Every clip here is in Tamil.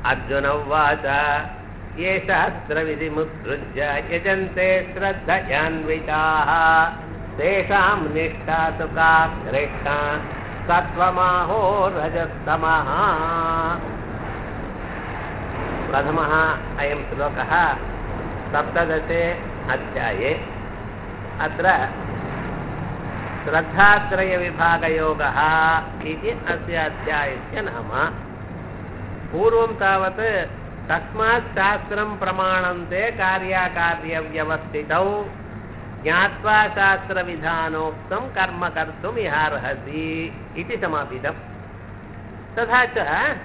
अर्जुन उवाच ये शास्त्रविधिमुत्सृज्य यजन्ते श्रद्धयान्विताः तेषां निष्ठा तु का कृष्णा सत्त्वमाहो रजस्तमः प्रथमः अयं श्लोकः सप्तदशे अध्याये अत्र श्रद्धात्रयविभागयोगः इति अस्य अध्यायस्य नाम पूर्वं तावत् तस्मात् शास्त्रं प्रमाणन्ते कार्याकार्यव्यवस्थितौ ज्ञात्वा शास्त्रविधानोक्तं कर्म कर्तुम् इहार्हसि इति समापितम् तथा च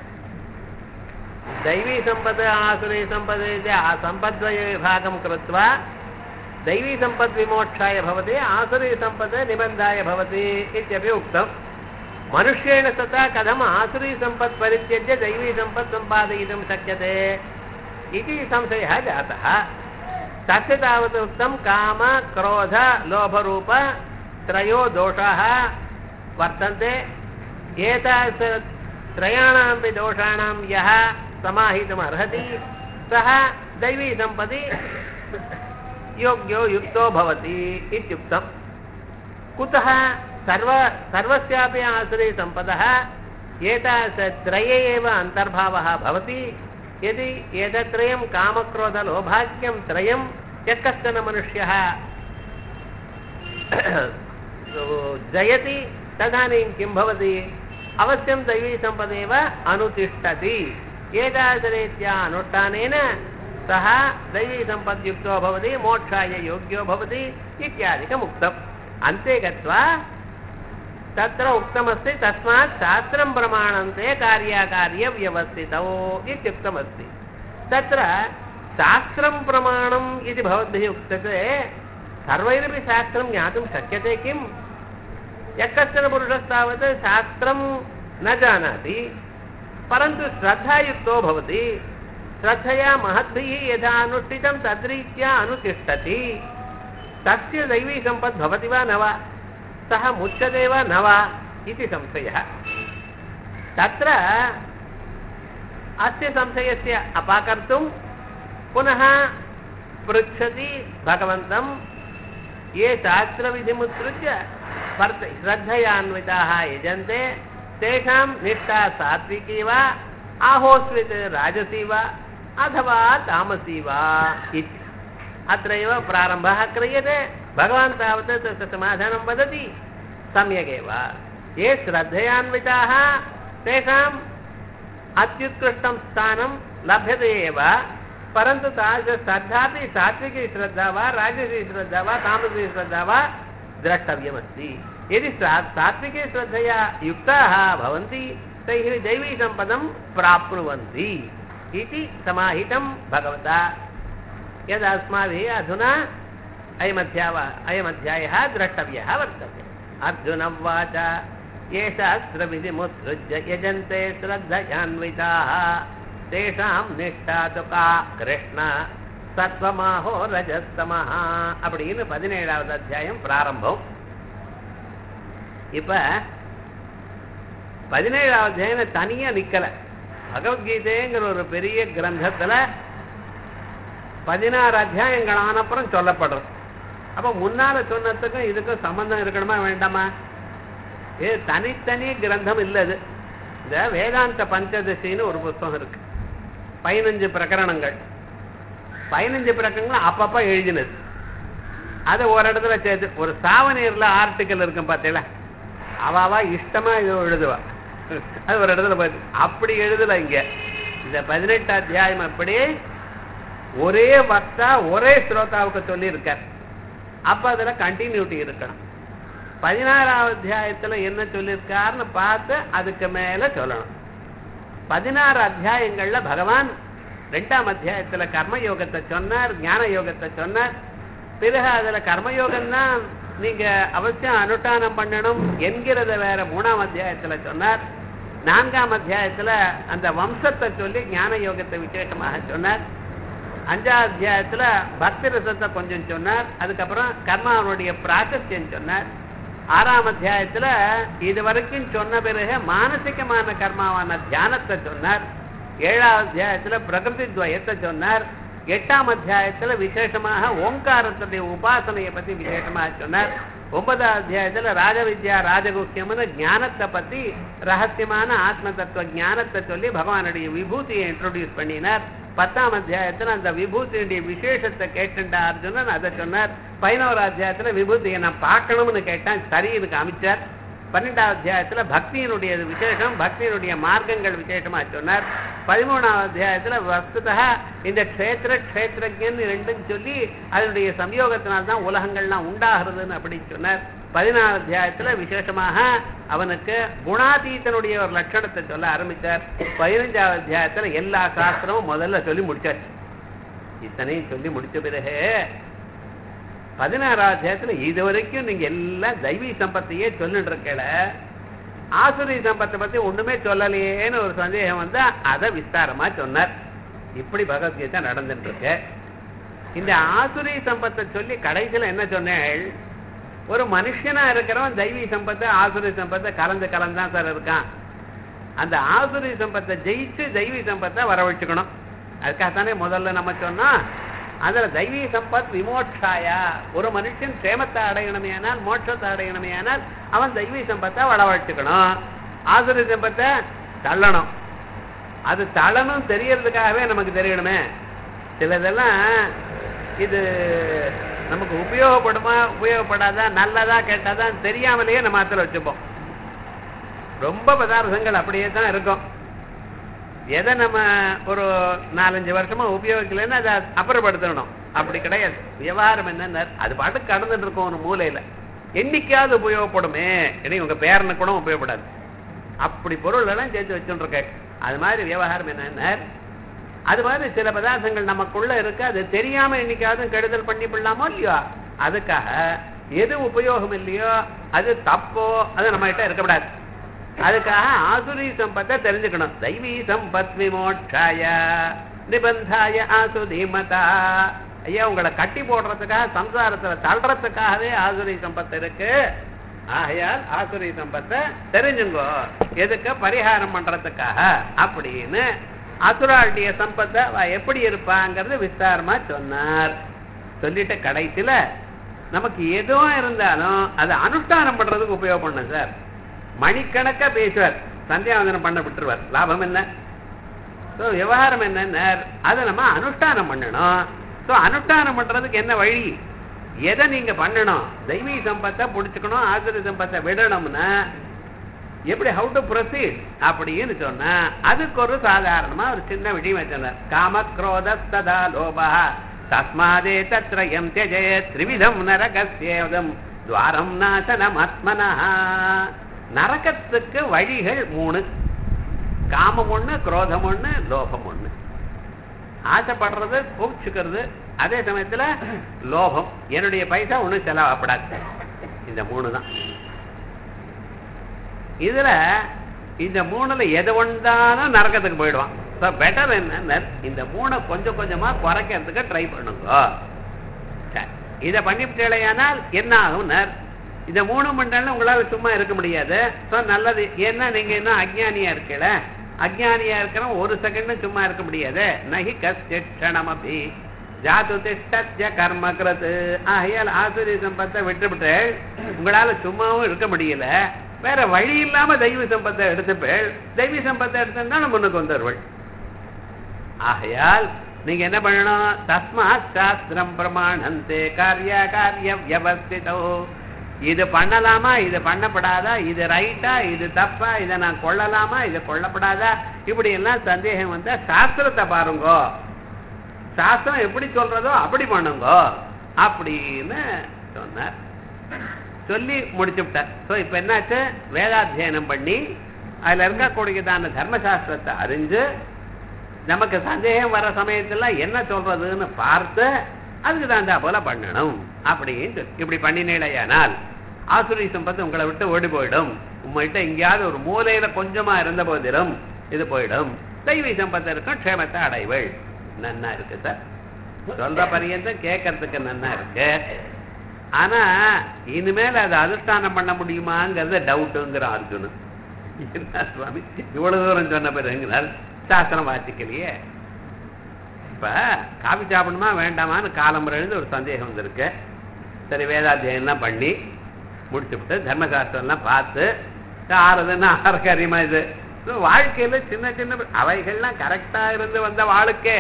दैवीसम्पद् आसुरीसम्पद् इति सम्पद्वयविभागं कृत्वा दैवीसम्पद्विमोक्षाय भवति आसुरीसम्पद् निबन्धाय भवति इत्यपि उक्तम् मनुष्येण तथा कथम् आसुरीसम्पत् परित्यज्य दैवीसम्पत् सम्पादयितुं शक्यते इति संशयः जातः तस्य तावत् उक्तं काम क्रोध लोभरूप त्रयो दोषाः वर्तन्ते एतास त्रयाणामपि दोषाणां यः समाहितुमर्हति सः दैवीसम्पदि योग्यो युक्तो भवति इत्युक्तं कुतः सर्व सर्वस्यापि आश्रयसम्पदः एतादृशत्रये एव अन्तर्भावः भवति यदि एतत्त्रयं कामक्रोधलोभाख्यं त्रयं यः कश्चन मनुष्यः जयति तदानीं किं भवति अवश्यं दैवीसम्पदेव अनुतिष्ठति एतादृशरीत्या अनुष्ठानेन सः दैवीसम्पद्युक्तो भवति मोक्षाय योग्यो भवति इत्यादिकम् उक्तम् अन्ते गत्वा तत्र उक्तमस्ति तस्मात् शास्त्रं प्रमाणन्ते कार्याकार्यव्यवस्थितौ इत्युक्तमस्ति तत्र शास्त्रं प्रमाणम् इति भवद्भिः उच्यते सर्वैरपि शास्त्रं ज्ञातुं शक्यते किम् यः कश्चन पुरुषस्तावत् शास्त्रं न जानाति परन्तु श्रद्धायुक्तो भवति श्रद्धया महद्भिः यथा अनुष्ठितं तद्रीत्या अनुतिष्ठति तस्य दैवीसम्पद् भवति वा न वा सः मुच्यते वा न वा इति संशयः तत्र अस्य संशयस्य अपाकर्तुं पुनः पृच्छति भगवन्तं ये शास्त्रविधिमुत्सृज्य वर्त श्रद्धयान्विताः यजन्ते तेषां निष्ठा सात्विकी वा आहोस्वित् राजसी वा अथवा तामसी वा इति अत्रैव प्रारम्भः क्रियते भगवान् तावत् तस्य समाधानं वदति सम्यगेव ये श्रद्धयान्विताः तेषाम् अत्युत्कृष्टं स्थानं लभ्यते एव परन्तु तादृशश्रद्धापि सात्विकी श्रद्धा वा राजसी श्रद्धा वा तामसी श्रद्धा वा द्रष्टव्यमस्ति यदि सात्विकी श्रद्धया युक्ताः भवन्ति तैः दैवीसम्पदं प्राप्नुवन्ति इति समाहितं भगवता यदस्माभिः अधुना अयमध्याव अयमध्यायः द्रष्टव्यः वर्तते अर्जुन उवाच ये शास्त्रविधिमुत्सृज्य यजन्ते श्रद्धयान्विताः तेषां निष्ठा तु का கிருஷ்ண சத்வமாஹோ ரஜஸ்தமஹா அப்படின்னு பதினேழாவது அத்தியாயம் பிராரம்பம் இப்ப பதினேழாவது அத்தியாயம் தனியா நிக்கல பகவத்கீதைங்கிற ஒரு பெரிய கிரந்தத்துல பதினாறு அத்தியாயங்கள் ஆனப்புறம் சொல்லப்படுறது அப்ப முன்னால சொன்னதுக்கும் இதுக்கும் சம்பந்தம் இருக்கணுமா வேண்டாமா இது தனித்தனி கிரந்தம் இல்லை இது இந்த வேதாந்த பஞ்சதசின்னு ஒரு புஸ்தகம் இருக்கு பதினஞ்சு பிரகரணங்கள் பதினஞ்சு பிரகரணங்கள் அப்பப்ப எழுதினது அதை ஒரு இடத்துல சேர்த்து ஒரு சாவநீர்ல ஆர்டிக்கல் இருக்கும் பார்த்தீங்களா அவாவா இஷ்டமா இது எழுதுவா அது ஒரு இடத்துல போயிரு அப்படி எழுதல இங்க இந்த பதினெட்டு அத்தியாயம் அப்படி ஒரே வக்தா ஒரே ஸ்ரோதாவுக்கு சொல்லி இருக்கார் அப்ப அதுல கண்டினியூட்டி இருக்கணும் பதினாறாவது அத்தியாயத்துல என்ன சொல்லியிருக்காருன்னு பார்த்து அதுக்கு மேல சொல்லணும் பதினாறு அத்தியாயங்கள்ல பகவான் ரெண்டாம் அத்தியாயத்துல கர்மயோகத்தை சொன்னார் ஞான யோகத்தை சொன்னார் பிறகு அதுல கர்மயோகம் தான் நீங்க அவசியம் அனுஷ்டானம் பண்ணணும் என்கிறத வேற மூணாம் அத்தியாயத்துல சொன்னார் நான்காம் அத்தியாயத்துல அந்த வம்சத்தை சொல்லி ஞான யோகத்தை விசேஷமாக சொன்னார் அஞ்சாவது அத்தியாயத்துல பக்தி ரசத்தை கொஞ்சம் சொன்னார் அதுக்கப்புறம் கர்மாவனுடைய பிராசஸ்யம் சொன்னார் ஆறாம் அத்தியாயத்துல இது வரைக்கும் சொன்ன பிறகு மானசிகமான கர்மாவான தியானத்தை சொன்னார் ஏழாவது அத்தியாயத்துல பிரகிருதி துவயத்தை சொன்னார் எட்டாம் அத்தியாயத்துல விசேஷமாக ஓங்காரத்துடைய உபாசனையை பத்தி விசேஷமாக சொன்னார் ஒன்பதாம் அத்தியாயத்துல ராஜவித்யா ராஜகுக்கியம்னு ஞானத்தை பத்தி ரகசியமான ஆத்ம தத்துவ ஞானத்தை சொல்லி பகவானுடைய விபூதியை இன்ட்ரோடியூஸ் பண்ணினார் பத்தாம் அத்தியாயத்துல அந்த விபூதியுடைய விசேஷத்தை கேட்டுண்டா அர்ஜுனன் அதை சொன்னார் பதினோரு அத்தியாயத்துல விபூதியை நான் பார்க்கணும்னு கேட்டான் சரின்னு காமிச்சார் பன்னெண்டாவது அத்தியாயத்துல பக்தியினுடைய விசேஷம் பக்தியினுடைய மார்க்கங்கள் விசேஷமா சொன்னார் பதிமூணாவது அத்தியாயத்துல வஸ்துதா இந்த க்ஷேத்திர க்ஷேத்திரஜன் ரெண்டும் சொல்லி அதனுடைய சம்யோகத்தினால்தான் உலகங்கள்லாம் உண்டாகிறதுன்னு அப்படி சொன்னார் பதினாறு அத்தியாயத்துல விசேஷமாக அவனுக்கு குணாதீதனுடைய ஒரு லட்சணத்தை சொல்ல ஆரம்பிச்சார் பதினஞ்சாவது அத்தியாயத்துல எல்லா சாஸ்திரமும் முதல்ல சொல்லி முடிச்சாச்சு இத்தனையும் சொல்லி முடிச்ச பிறகு பதினாறாவது அத்தியாயத்துல இது வரைக்கும் நீங்க எல்லாம் தெய்வீ சம்பத்தையே சொல்லிட்டு இருக்கல ஆசுரி சம்பத்தை பத்தி ஒண்ணுமே சொல்லலையேன்னு ஒரு சந்தேகம் வந்தா அதை விஸ்தாரமா சொன்னார் இப்படி பகவத்கீதை நடந்துட்டு இருக்கு இந்த ஆசுரி சம்பத்தை சொல்லி கடைசியில என்ன சொன்னேன் ஒரு மனுஷனா இருக்கிறவன் தெய்வீ சம்பத்தை ஆசுரி சம்பத்தை கலந்து கலந்தான் சார் இருக்கான் அந்த ஆசுரி சம்பத்தை ஜெயிச்சு தெய்வீ சம்பத்தை வரவழைச்சுக்கணும் அதுக்காகத்தானே முதல்ல நம்ம சொன்னோம் அதுல தெய்வீ சம்பத் விமோட்சாயா ஒரு மனுஷன் சேமத்தை அடையணுமே ஆனால் மோட்சத்தை அடையணுமே ஆனால் அவன் தெய்வீ சம்பத்தை வளவழைச்சுக்கணும் ஆசுரி சம்பத்தை தள்ளணும் அது தள்ளணும் தெரியறதுக்காகவே நமக்கு தெரியணுமே சிலதெல்லாம் இது நமக்கு உபயோகப்படுமா உபயோகப்படாதா நல்லதா கெட்டதா தெரியாமலேயே நம்ம ஆத்துல வச்சுப்போம் ரொம்ப பதார்த்தங்கள் அப்படியே தான் இருக்கும் எதை நம்ம ஒரு நாலஞ்சு வருஷமா உபயோகிக்கலைன்னா அதை அப்புறப்படுத்தணும் அப்படி கிடையாது விவகாரம் என்னன்னா அது பாட்டு கடந்துட்டு இருக்கும் ஒரு மூலையில என்னைக்காவது உபயோகப்படுமே இனி உங்க பேரனுக்கு கூட உபயோகப்படாது அப்படி பொருள் எல்லாம் சேர்த்து வச்சுட்டு இருக்க அது மாதிரி விவகாரம் என்னன்னா அது மாதிரி சில பதார்த்தங்கள் நமக்குள்ள இருக்கு அது தெரியாம என்னைக்காவது கெடுதல் பண்ணி விடலாமோ இல்லையோ அதுக்காக எது உபயோகம் இல்லையோ அது தப்போ அது நம்ம கிட்ட இருக்கக்கூடாது அதுக்காக ஆசுரி சம்பத்தை தெரிஞ்சுக்கணும் தெய்வீ சம்பத் விமோட்சாய நிபந்தாய ஆசு தீமதா ஐயா உங்களை கட்டி போடுறதுக்காக சம்சாரத்துல தள்ளுறதுக்காகவே ஆசுரி சம்பத்து இருக்கு ஆகையால் ஆசுரி சம்பத்தை தெரிஞ்சுங்கோ எதுக்கு பரிகாரம் பண்றதுக்காக அப்படின்னு அசுராளுடைய சம்பத்தை அவ எப்படி இருப்பாங்கிறது விஸ்தாரமா சொன்னார் சொல்லிட்டு கடைசியில நமக்கு எதுவும் இருந்தாலும் அதை அனுஷ்டானம் பண்றதுக்கு உபயோகப்படணும் சார் மணிக்கணக்கா பேசுவார் சந்தியாவந்தனம் பண்ண விட்டுருவார் லாபம் என்ன ஸோ விவகாரம் என்ன அதை நம்ம அனுஷ்டானம் பண்ணணும் ஸோ அனுஷ்டானம் பண்றதுக்கு என்ன வழி எதை நீங்க பண்ணணும் தெய்வீ சம்பத்தை பிடிச்சுக்கணும் ஆசிரிய சம்பத்தை விடணும்னா எப்படி ஹவு டு ப்ரொசீட் அப்படின்னு சொன்னா அதுக்கு ஒரு சாதாரணமா ஒரு சின்ன விஷயம் சொன்னார் காம குரோத சதா லோபா தஸ்மாதே தத்ரயம் தியஜே த்ரிவிதம் நரகஸ்யேதம் துவாரம் நாசனம் ஆத்மனா நரகத்துக்கு வழிகள் மூணு காமம் ஒண்ணு குரோதம் ஒண்ணு லோபம் ஒண்ணு ஆசைப்படுறது கோபிச்சுக்கிறது அதே சமயத்துல லோபம் என்னுடைய பைசா ஒண்ணும் செலவாப்படாது இந்த மூணு தான் இதுல இந்த மூணுல எது ஒன்றாலும் நரக்கத்துக்கு போயிடுவான் ஸோ பெட்டர் என்ன இந்த மூணை கொஞ்சம் கொஞ்சமா குறைக்கிறதுக்கு ட்ரை பண்ணுங்க சரி இதை பண்ணிவிட்டேனால் என்ன ஆகும் இந்த மூணு மணி நேரம் உங்களால சும்மா இருக்க முடியாது ஸோ நல்லது ஏன்னா நீங்க இன்னும் அஜ்ஞானியா இருக்கல அஜ்ஞானியா இருக்கிறோம் ஒரு செகண்ட் சும்மா இருக்க முடியாது நகி கஷ்டம் அப்படி ஜாத்து திஷ்ட கர்மக்கிறது ஆகையால் ஆசிரிய சம்பத்தை விட்டுவிட்டு உங்களால சும்மாவும் இருக்க முடியல வேற வழி இல்லாம தெய்வ சம்பத்தை எடுத்துப்பேள் தெய்வ சம்பத்தை எடுத்திருந்தா முன்னுக்கு வந்துருவள் ஆகையால் நீங்க என்ன பண்ணணும் தஸ்மாத் சாஸ்திரம் பிரமாணந்தே காரிய காரிய வியவஸ்திதோ இது பண்ணலாமா இது பண்ணப்படாதா இது ரைட்டா இது தப்பா இதை நான் கொள்ளலாமா இது கொள்ளப்படாதா இப்படி எல்லாம் சந்தேகம் வந்தா சாஸ்திரத்தை பாருங்கோ சாஸ்திரம் எப்படி சொல்றதோ அப்படி பண்ணுங்கோ அப்படின்னு சொன்னார் சொல்லி முடிச்சு விட்டார் ஸோ இப்போ என்னாச்சு வேதாத்தியனம் பண்ணி அதில் இருக்கக்கூடியதான தர்மசாஸ்திரத்தை அறிஞ்சு நமக்கு சந்தேகம் வர சமயத்துல என்ன சொல்றதுன்னு பார்த்து அதுக்கு தகுந்தா போல பண்ணணும் அப்படின்னு சொல்லி இப்படி பண்ணினேலையானால் ஆசுரி சம்பத்து உங்களை விட்டு ஓடி போயிடும் உங்கள்கிட்ட எங்கேயாவது ஒரு மூலையில கொஞ்சமா இருந்த போதிலும் இது போயிடும் தெய்வீ சம்பத்து இருக்கும் க்ஷேமத்தை அடைவள் நன்னா இருக்கு சார் சொல்ற பரியந்தம் கேட்கறதுக்கு நன்னா இருக்கு ஆனா இனிமேல் அதை அதிஷ்டானம் பண்ண முடியுமாங்கிறத டவுட்டுங்கிற அர்ஜுனன் என்ன சுவாமி இவ்வளவு தூரம் சொன்ன பிறகுங்கிறார் சாஸ்திரம் வாசிக்கலையே இப்ப காபி சாப்பிடணுமா வேண்டாமான்னு காலம்பரம் எழுந்து ஒரு சந்தேகம் வந்திருக்கு சரி வேதாத்தியம்லாம் பண்ணி முடிச்சுவிட்டு தர்மசாஸ்திரம்லாம் பார்த்து ஆறுதுன்னா ஆரக்காரியமா இது இது வாழ்க்கையில சின்ன சின்ன அவைகள்லாம் கரெக்டா இருந்து வந்த வாழ்க்கை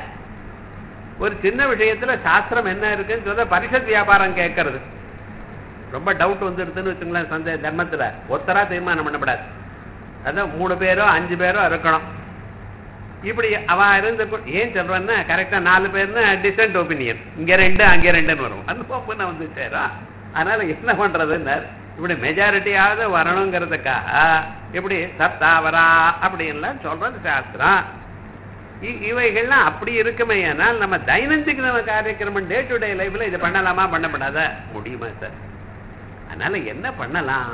ஒரு சின்ன விஷயத்துல சாஸ்திரம் என்ன இருக்குன்னு சொல்ல பரிஷத் வியாபாரம் கேட்கறது ரொம்ப டவுட் வந்துடுதுன்னு வச்சுங்களேன் சந்தே தர்மத்துல ஒத்தரா தீர்மானம் பண்ணப்படாது அதான் மூணு பேரோ அஞ்சு பேரோ இருக்கணும் இப்படி அவ இருந்து கு- ஏன் சொல்றேன்னா கரெக்டா நாலு பேர்னு டிசென்ட் ஒப்பீனியன் இங்க ரெண்டு அங்க ரெண்டுன்னு வரும் அனுபவம் வந்து சேரும் அதனால என்ன பண்றதுன்னு இப்படி மெஜாரிட்டியாவது வரணுங்கிறதுக்காக இப்படி சத்தாவரா அப்படின்லாம் சொல்றது சாஸ்திரம் இ- இவைகள்லாம் அப்படி இருக்குமே ஆனால் நம்ம தைனந்திக்கு நம்ம காரியக்கிரமம் டே டு டே லைஃப்ல இது பண்ணலாமா பண்ணப்படாத முடியுமா சார் அதனால என்ன பண்ணலாம்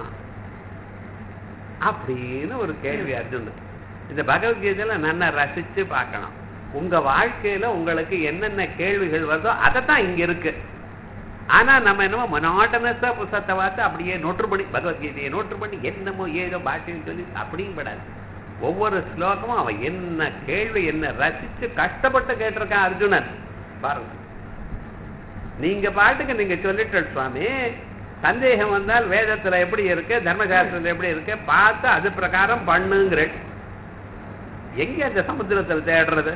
அப்படின்னு ஒரு கேள்வி அர்ஜுன் இந்த பகவத்கீதையில நல்லா ரசிச்சு பார்க்கணும் உங்க வாழ்க்கையில உங்களுக்கு என்னென்ன கேள்விகள் வருதோ அதைத்தான் இங்க இருக்கு ஆனா நம்ம என்னமோ மொனாட்டனஸா புத்தகத்தை பார்த்து அப்படியே நோட்டு பண்ணி பகவத்கீதையை நோட்டு பண்ணி என்னமோ ஏதோ பாஷைன்னு சொல்லி அப்படியும் படாது ஒவ்வொரு ஸ்லோகமும் அவன் என்ன கேள்வி என்ன ரசிச்சு கஷ்டப்பட்டு கேட்டிருக்கான் அர்ஜுனன் பாருங்க நீங்க பாட்டுக்கு நீங்க சொல்லிட்டு சுவாமி சந்தேகம் வந்தால் வேதத்துல எப்படி இருக்கு தர்மசாஸ்திரத்துல எப்படி இருக்கு பார்த்து அது பிரகாரம் பண்ணுங்கிற எங்க அந்த சமுத்திரத்துல தேடுறது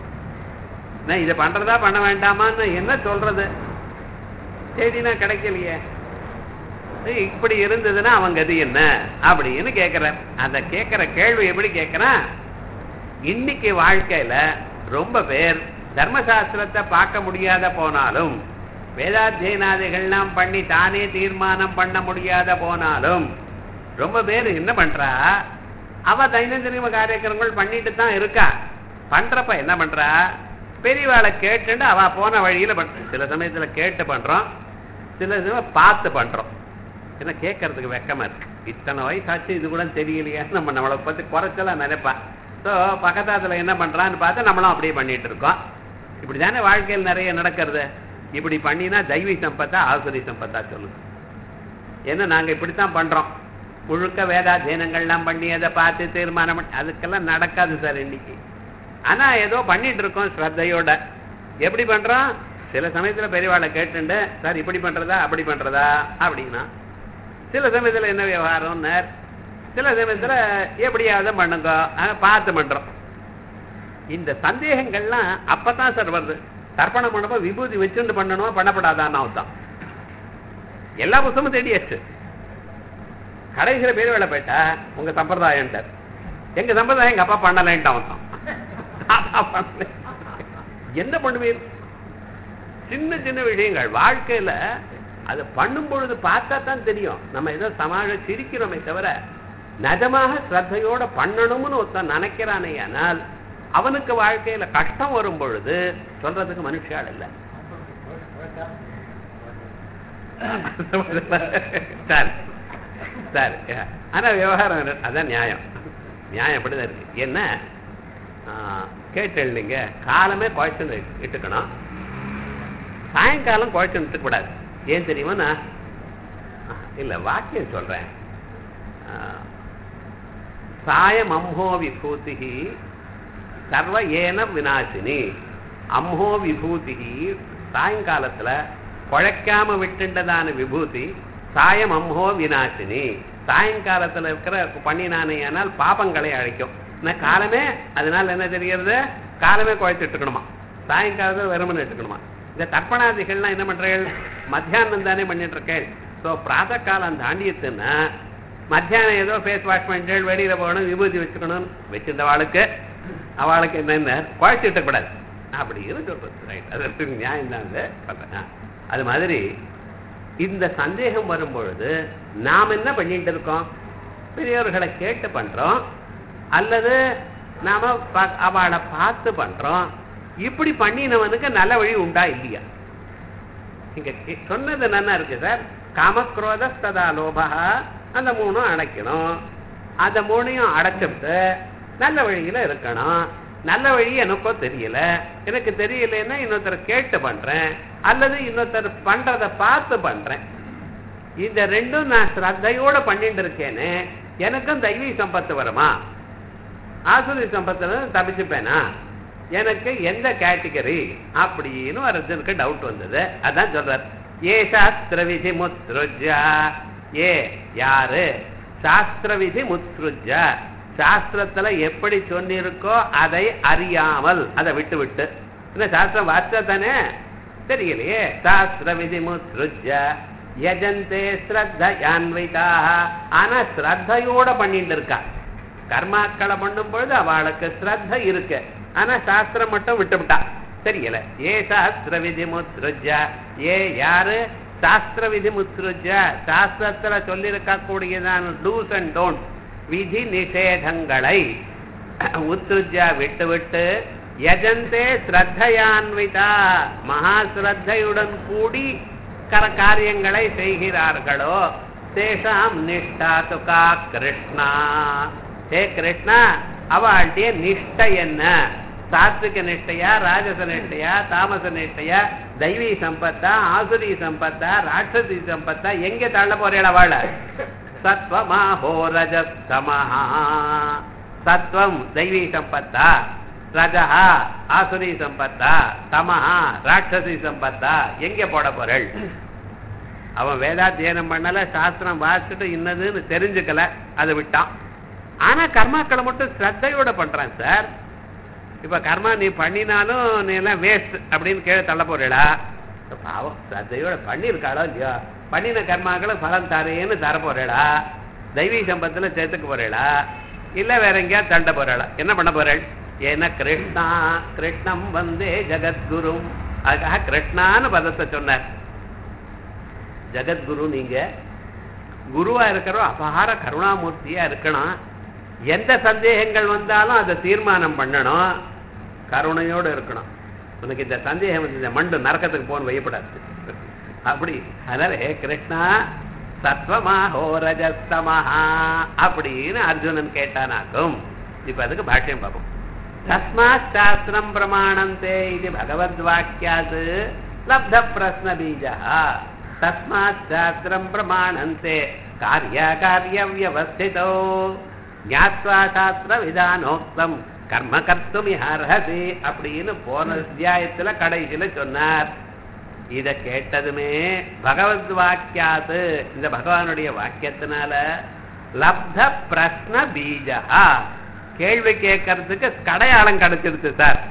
நான் இதை பண்றதா பண்ண வேண்டாமான்னு என்ன சொல்றது தேடினா கிடைக்கலையே ஏய், இப்படி இருந்ததுன்னா அவன் கதி என்ன அப்படின்னு கேட்கிறார் அந்த கேட்கிற கேள்வி எப்படி கேட்கிறான் இன்னைக்கு வாழ்க்கையில ரொம்ப பேர் தர்மசாஸ்திரத்தை பார்க்க முடியாத போனாலும் வேதாத்தியனாதிகள்லாம் பண்ணி தானே தீர்மானம் பண்ண முடியாத போனாலும் ரொம்ப பேர் என்ன பண்றா அவ தைனந்தின காரியக்கிரமங்கள் பண்ணிட்டு தான் இருக்கா பண்றப்ப என்ன பண்றா பெரியவாளை கேட்டுட்டு அவ போன வழியில பண்ற சில சமயத்துல கேட்டு பண்றோம் சில சமயம் பார்த்து பண்றோம் என்ன கேட்கறதுக்கு வெக்கமா இருக்கு இத்தனை வயசாச்சு இது கூட தெரியலையா நம்ம நம்மளை பத்தி குறைச்சலாம் நினைப்பா ஸோ பக்கத்தாத்துல என்ன பண்றான்னு பார்த்து நம்மளும் அப்படியே பண்ணிட்டு இருக்கோம் இப்படிதானே வாழ்க்கையில் நிறைய நடக்கிறது இப்படி பண்ணினா தெய்வீ சம்பத்தா ஆசுரி சம்பத்தா சொல்லுங்க ஏன்னா நாங்க இப்படித்தான் பண்றோம் முழுக்க வேதாத்தியனங்கள்லாம் பண்ணி அதை பார்த்து தீர்மானம் பண்ணி அதுக்கெல்லாம் நடக்காது சார் இன்னைக்கு ஆனா ஏதோ பண்ணிட்டு இருக்கோம் ஸ்ரத்தையோட எப்படி பண்றோம் சில சமயத்துல பெரியவாளை கேட்டுண்டு சார் இப்படி பண்றதா அப்படி பண்றதா அப்படின்னா சில சமயத்துல என்ன விவகாரம்னார் சில சமயத்துல எப்படியாவது பண்ணுங்க ஆனா பார்த்து பண்றோம் இந்த சந்தேகங்கள்லாம் அப்பதான் சார் வருது தர்ப்பணம் பண்ணப்போ விபூதி வச்சுட்டு பண்ணணுமா பண்ணப்படாதான்னு அவன் எல்லா புத்தகமும் தேடியாச்சு கடைசியில பேர் வேலை போயிட்டா உங்க சம்பிரதாயம்ட்டார் எங்க சம்பிரதாயம் எங்க அப்பா பண்ணலைன்ட்டு அவன் தான் தாத்தா பண்ணல. என்ன பண்ணுவீர் சின்ன சின்ன விஷயங்கள் வாழ்க்கையில அது பண்ணும் பொழுது பார்த்தா தான் தெரியும் நம்ம ஏதோ சமாள சிரிக்கிறோமே தவிர நிஜமாக ஸ்ரத்தையோட பண்ணணும்னு ஒருத்தன் நினைக்கிறானே ஆனால் அவனுக்கு வாழ்க்கையில கஷ்டம் வரும் பொழுது சொல்றதுக்கு மனுஷால் இல்லை சரி சரி ஆனா விவகாரம் இருக்கு. அதான் நியாயம் நியாயம் அப்படிதான் இருக்கு என்ன கேட்டு இல்லைங்க காலமே குழச்சல் இட்டுக்கணும் சாயங்காலம் குழச்சல் இட்டுக்கூடாது ஏன் தெரியுமா நான் ஆ, இல்ல வாக்கியம் சொல்றேன் ஆ, சாயம் அம்ஹோ விபூதி சர்வ ஏன விநாசினி அம்ஹோ விபூதி சாயங்காலத்துல குழைக்காம விட்டுண்டதான விபூதி சாயம் அம்ஹோ விநாசினி சாயங்காலத்துல இருக்கிற பண்ணினானேயானால் பாபங்களை அழைக்கும் நான் காலமே அதனால என்ன தெரிகிறது காலமே குழைச்சிட்டு இருக்கணுமா சாயங்காலத்துல வெறுமனை எடுத்துக்கணுமா இந்த தர்ப்பணாதிகள்லாம் என்ன பண்றீர்கள் மத்தியானம் தானே பண்ணிட்டு இருக்கேன் ஸோ பிராத காலம் தாண்டியத்துன்னா மத்தியானம் ஏதோ ஃபேஸ் வாஷ் பண்ணிட்டு வெளியில போகணும் விபூதி வச்சுக்கணும் வச்சிருந்த அவளுக்கு அவளுக்கு என்னென்ன குழைச்சிட்டு கூடாது அப்படின்னு சொல்றது ரைட் அது நியாயம் தான் அது சொல்றேன். ஆ. அது மாதிரி இந்த சந்தேகம் வரும் பொழுது நாம் என்ன பண்ணிட்டு இருக்கோம் பெரியவர்களை கேட்டு பண்றோம் அல்லது நாம ப- அவளை பார்த்து பண்றோம் இப்படி பண்ணினவனுக்கு நல்ல வழி உண்டா இல்லையா இங்க கே- சொன்னது நல்லா இருக்கு சார் காமக்ரோத சதா லோபா அந்த மூணும் அடைக்கணும் அந்த மூணையும் அடைச்சிட்டு நல்ல வழியில இருக்கணும் நல்ல வழி எனக்கோ தெரியல எனக்கு தெரியலன்னா இன்னொருத்தர் கேட்டு பண்றேன் அல்லது இன்னொருத்தர் பண்றத பார்த்து பண்றேன் இந்த ரெண்டும் நான் ஸ்ரத்தையோட பண்ணிட்டு இருக்கேனே எனக்கும் தெய்வீ சம்பத்து வருமா ஆசுரி சம்பத்துல இருந்து தப்பிச்சுப்பேனா எனக்கு எந்த கேட்டகரி அப்படின்னு அர்ஜுனுக்கு டவுட் வந்தது அதான் சொல்றார் ஏ சாஸ்திர விதி முத்ருஜா ஏ யாரு சாஸ்திர விதி முத்ருஜா சாஸ்திரத்துல எப்படி சொன்னிருக்கோ அதை அறியாமல் அதை விட்டு விட்டு என்ன சாஸ்திரம் வார்த்தை தானே தெரியலையே சாஸ்திர விதி முத்ருஜ யஜந்தே ஸ்ரத்தையான்விதாக ஆனா ஸ்ரத்தையோட பண்ணிட்டு இருக்கா கர்மாக்களை பண்ணும் பொழுது அவளுக்கு ஸ்ரத்த இருக்கு ஆனா சாஸ்திரம் மட்டும் விட்டுவிட்டா தெரியல ஏ சாஸ்திர விதி முத்ருஜ ஏ யாரு சாஸ்திர விதி முத்ருஜ சாஸ்திரத்துல சொல்லியிருக்க கூடியதான டூஸ் அண்ட் டோன்ட் விதி நிஷேதங்களை உத்ருஜா விட்டு விட்டு யஜந்தே ஸ்ரத்தையான்விதா மகா ஸ்ரத்தையுடன் கூடி கர காரியங்களை செய்கிறார்களோ தேஷாம் நிஷ்டா துகா கிருஷ்ணா ஹே கிருஷ்ணா அவளுடைய நிஷ்டை என்ன சாத்விக நிஷ்டையா ராஜச நிஷ்டையா தாமச நிஷ்டையா தெய்வீ சம்பத்தா ஆசுரி சம்பத்தா ராட்சசி சம்பத்தா எங்க தள்ள போறேன் அவள சத்வமாஹோ ரஜஸ்தமஹா சத்வம் தெய்வீ சம்பத்தா ரஜஹா ஆசுரி சம்பத்தா தமஹா ராட்சசி சம்பத்தா எங்க போட போறள் அவன் வேதாத்தியனம் பண்ணல சாஸ்திரம் வாசிச்சுட்டு இன்னதுன்னு தெரிஞ்சுக்கல அதை விட்டான் ஆனா கர்மாக்களை மட்டும் ஸ்ரத்தையோட பண்றான் சார் இப்ப கர்மா நீ பண்ணினாலும் நீ எல்லாம் வேஸ்ட் அப்படின்னு கீழே தள்ள போறீடா பாவம் ஸ்ரத்தையோட பண்ணியிருக்காளோ இல்லையோ பண்ணின கர்மாக்களை பலன் தரேன்னு தர போறேடா தெய்வீ சம்பத்துல சேர்த்துக்க போறேடா இல்ல வேற எங்கேயா தண்ட போறாளா என்ன பண்ண போறாள் ஏன்னா கிருஷ்ணா கிருஷ்ணம் வந்தே ஜெகத்குரு அதுக்காக கிருஷ்ணான்னு பதத்தை சொன்னார் ஜெகத்குரு நீங்க குருவா இருக்கிறோம் அபார கருணாமூர்த்தியா இருக்கணும் எந்த சந்தேகங்கள் வந்தாலும் அதை தீர்மானம் பண்ணணும் கருணையோடு இருக்கணும் உனக்கு இந்த சந்தேகம் வந்து இந்த மண்டு நரக்கத்துக்கு போன வையப்படாது அப்படி அதனால ஹே கிருஷ்ணா சத்வமாஹோ ரஜஸ்தமஹா அப்படின்னு அர்ஜுனன் கேட்டானாக்கும் இப்ப அதுக்கு பாஷ்யம் பார்ப்போம் தஸ்மாத் சாஸ்திரம் பிரமாணந்தே இது பகவத் வாக்கியாது லப்த பிரஸ்ன பீஜா தஸ்மாத் சாஸ்திரம் பிரமாணந்தே காரிய காரிய வியவஸ்திதோ ஞாத்வா சாஸ்திர விதானோக்தம் கர்ம கர்த்தும் அர்ஹசி அப்படின்னு போன அத்தியாயத்துல கடைசியில சொன்னார் இத கேட்டதுமே பகவத் வாக்கியாது இந்த பகவானுடைய வாக்கியத்தினால லப்த பிரஸ்ன பீஜா கேள்வி கேட்கறதுக்கு கடையாளம் கிடைச்சிருச்சு சார்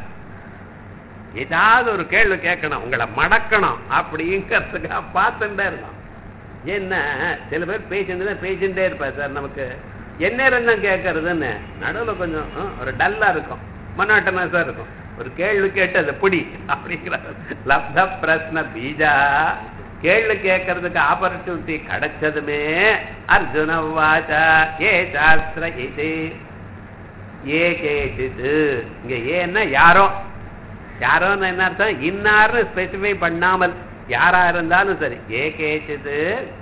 ஏதாவது ஒரு கேள்வி கேட்கணும் உங்களை மடக்கணும் அப்படிங்கிறதுக்காக பார்த்துட்டே இருந்தோம் என்ன சில பேர் பேசிட்டு பேசிட்டே இருப்பா சார் நமக்கு என்ன ரங்கம் கேட்கறதுன்னு நடுவில் கொஞ்சம் ஆ, ஒரு டல்லா இருக்கும் மனாட்டனஸா இருக்கும் ஒரு கேள்வி கேட்டது புடி அப்படிங்கிற லப்த பிரஸ்ன பீஜா கேள்வி கேட்கறதுக்கு ஆப்பர்ச்சுனிட்டி கிடைச்சதுமே அர்ஜுன வாச்சா ஏ சாஸ்திர இது ஏ கேசிது இங்க ஏன்னா யாரோ யாரோன்னு என்ன அர்த்தம் இன்னார்னு ஸ்பெசிஃபை பண்ணாமல் யாரா இருந்தாலும் சரி ஏ கேசிது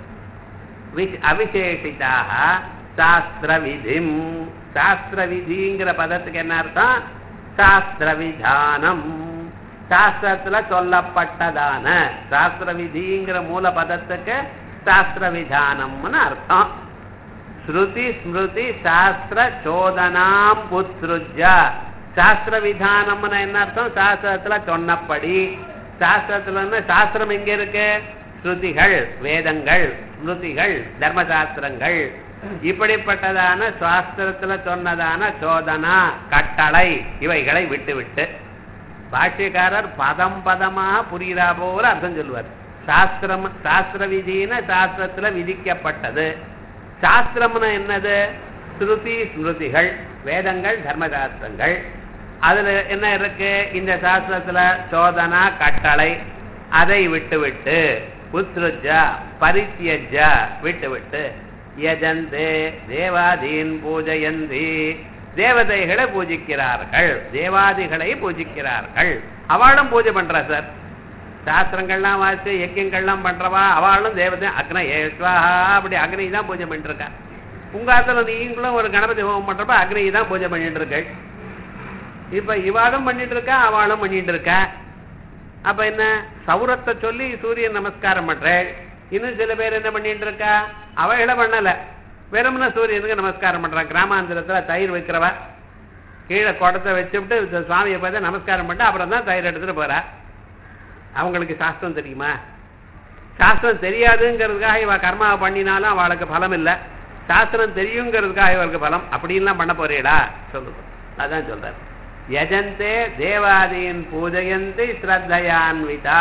விஷ- அவிசேஷிதாக சாஸ்திர விதிம் சாஸ்திர விதிங்கிற பதத்துக்கு என்ன அர்த்தம் சாஸ்திர விதானம் சாஸ்திரத்துல சொல்லப்பட்டதான சாஸ்திர விதிங்கிற மூல பதத்துக்கு சாஸ்திர விதானம்னு அர்த்தம் ஸ்ருதி ஸ்மிருதி சாஸ்திர சோதனாம் உத்ருஜ சாஸ்திர விதானம்னு என்ன அர்த்தம் சாஸ்திரத்துல சொன்னபடி சாஸ்திரத்துல என்ன சாஸ்திரம் எங்க இருக்கு ஸ்ருதிகள் வேதங்கள் ஸ்மிருதிகள் தர்மசாஸ்திரங்கள் இப்படிப்பட்டதான சாஸ்திரத்துல சொன்னதான சோதனா கட்டளை இவைகளை விட்டு விட்டு பாஷ்யக்காரர் பதம் பதமாக புரியுதா போல அர்த்தம் சொல்லுவார் சாஸ்திரம் சாஸ்திர விதின்னு சாஸ்திரத்துல விதிக்கப்பட்டது சாஸ்திரம்னு என்னது ஸ்ருதி ஸ்மிருதிகள் வேதங்கள் தர்மசாஸ்திரங்கள் அதுல என்ன இருக்கு இந்த சாஸ்திரத்துல சோதனா கட்டளை அதை விட்டு விட்டு உத்ருஜா பரித்தியஜா விட்டு விட்டு யஜந்தே தேவாதீன் பூஜயந்தி தேவதைகளை பூஜிக்கிறார்கள் தேவாதிகளை பூஜிக்கிறார்கள் அவளும் பூஜை பண்றா சார் சாஸ்திரங்கள்லாம் வாசி யஜ்யங்கள்லாம் பண்றவா அவளும் தேவதை அக்ன ஏஸ்வாஹா அப்படி அக்னி தான் பூஜை பண்ணிட்டு இருக்கா உங்க ஆத்துல நீங்களும் ஒரு கணபதி ஹோமம் பண்றப்ப அக்னி தான் பூஜை பண்ணிட்டு இருக்கு இப்ப இவாளும் பண்ணிட்டு இருக்கா அவளும் பண்ணிட்டு இருக்கா அப்ப என்ன சௌரத்தை சொல்லி சூரியன் நமஸ்காரம் பண்றேன் இன்னும் சில பேர் என்ன பண்ணிட்டு இருக்கா அவளை பண்ணல வெறும்னா சூரியனுக்கு நமஸ்காரம் பண்றான் கிராமாந்திரத்துல தயிர் வைக்கிறவ கீழே குடத்தை வச்சுவிட்டு இந்த சுவாமியை பார்த்து நமஸ்காரம் பண்ணிட்டு அப்புறம் தான் தயிர் எடுத்துட்டு போறா அவங்களுக்கு சாஸ்திரம் தெரியுமா சாஸ்திரம் தெரியாதுங்கிறதுக்காக இவ கர்மாவை பண்ணினாலும் அவளுக்கு பலம் இல்லை சாஸ்திரம் தெரியுங்கிறதுக்காக இவருக்கு பலம் அப்படின்லாம் பண்ண போறீடா சொல்லுங்க அதான் சொல்றாரு யஜந்தே தேவாதீன் பூஜயந்தி ஸ்ரத்தையான்விதா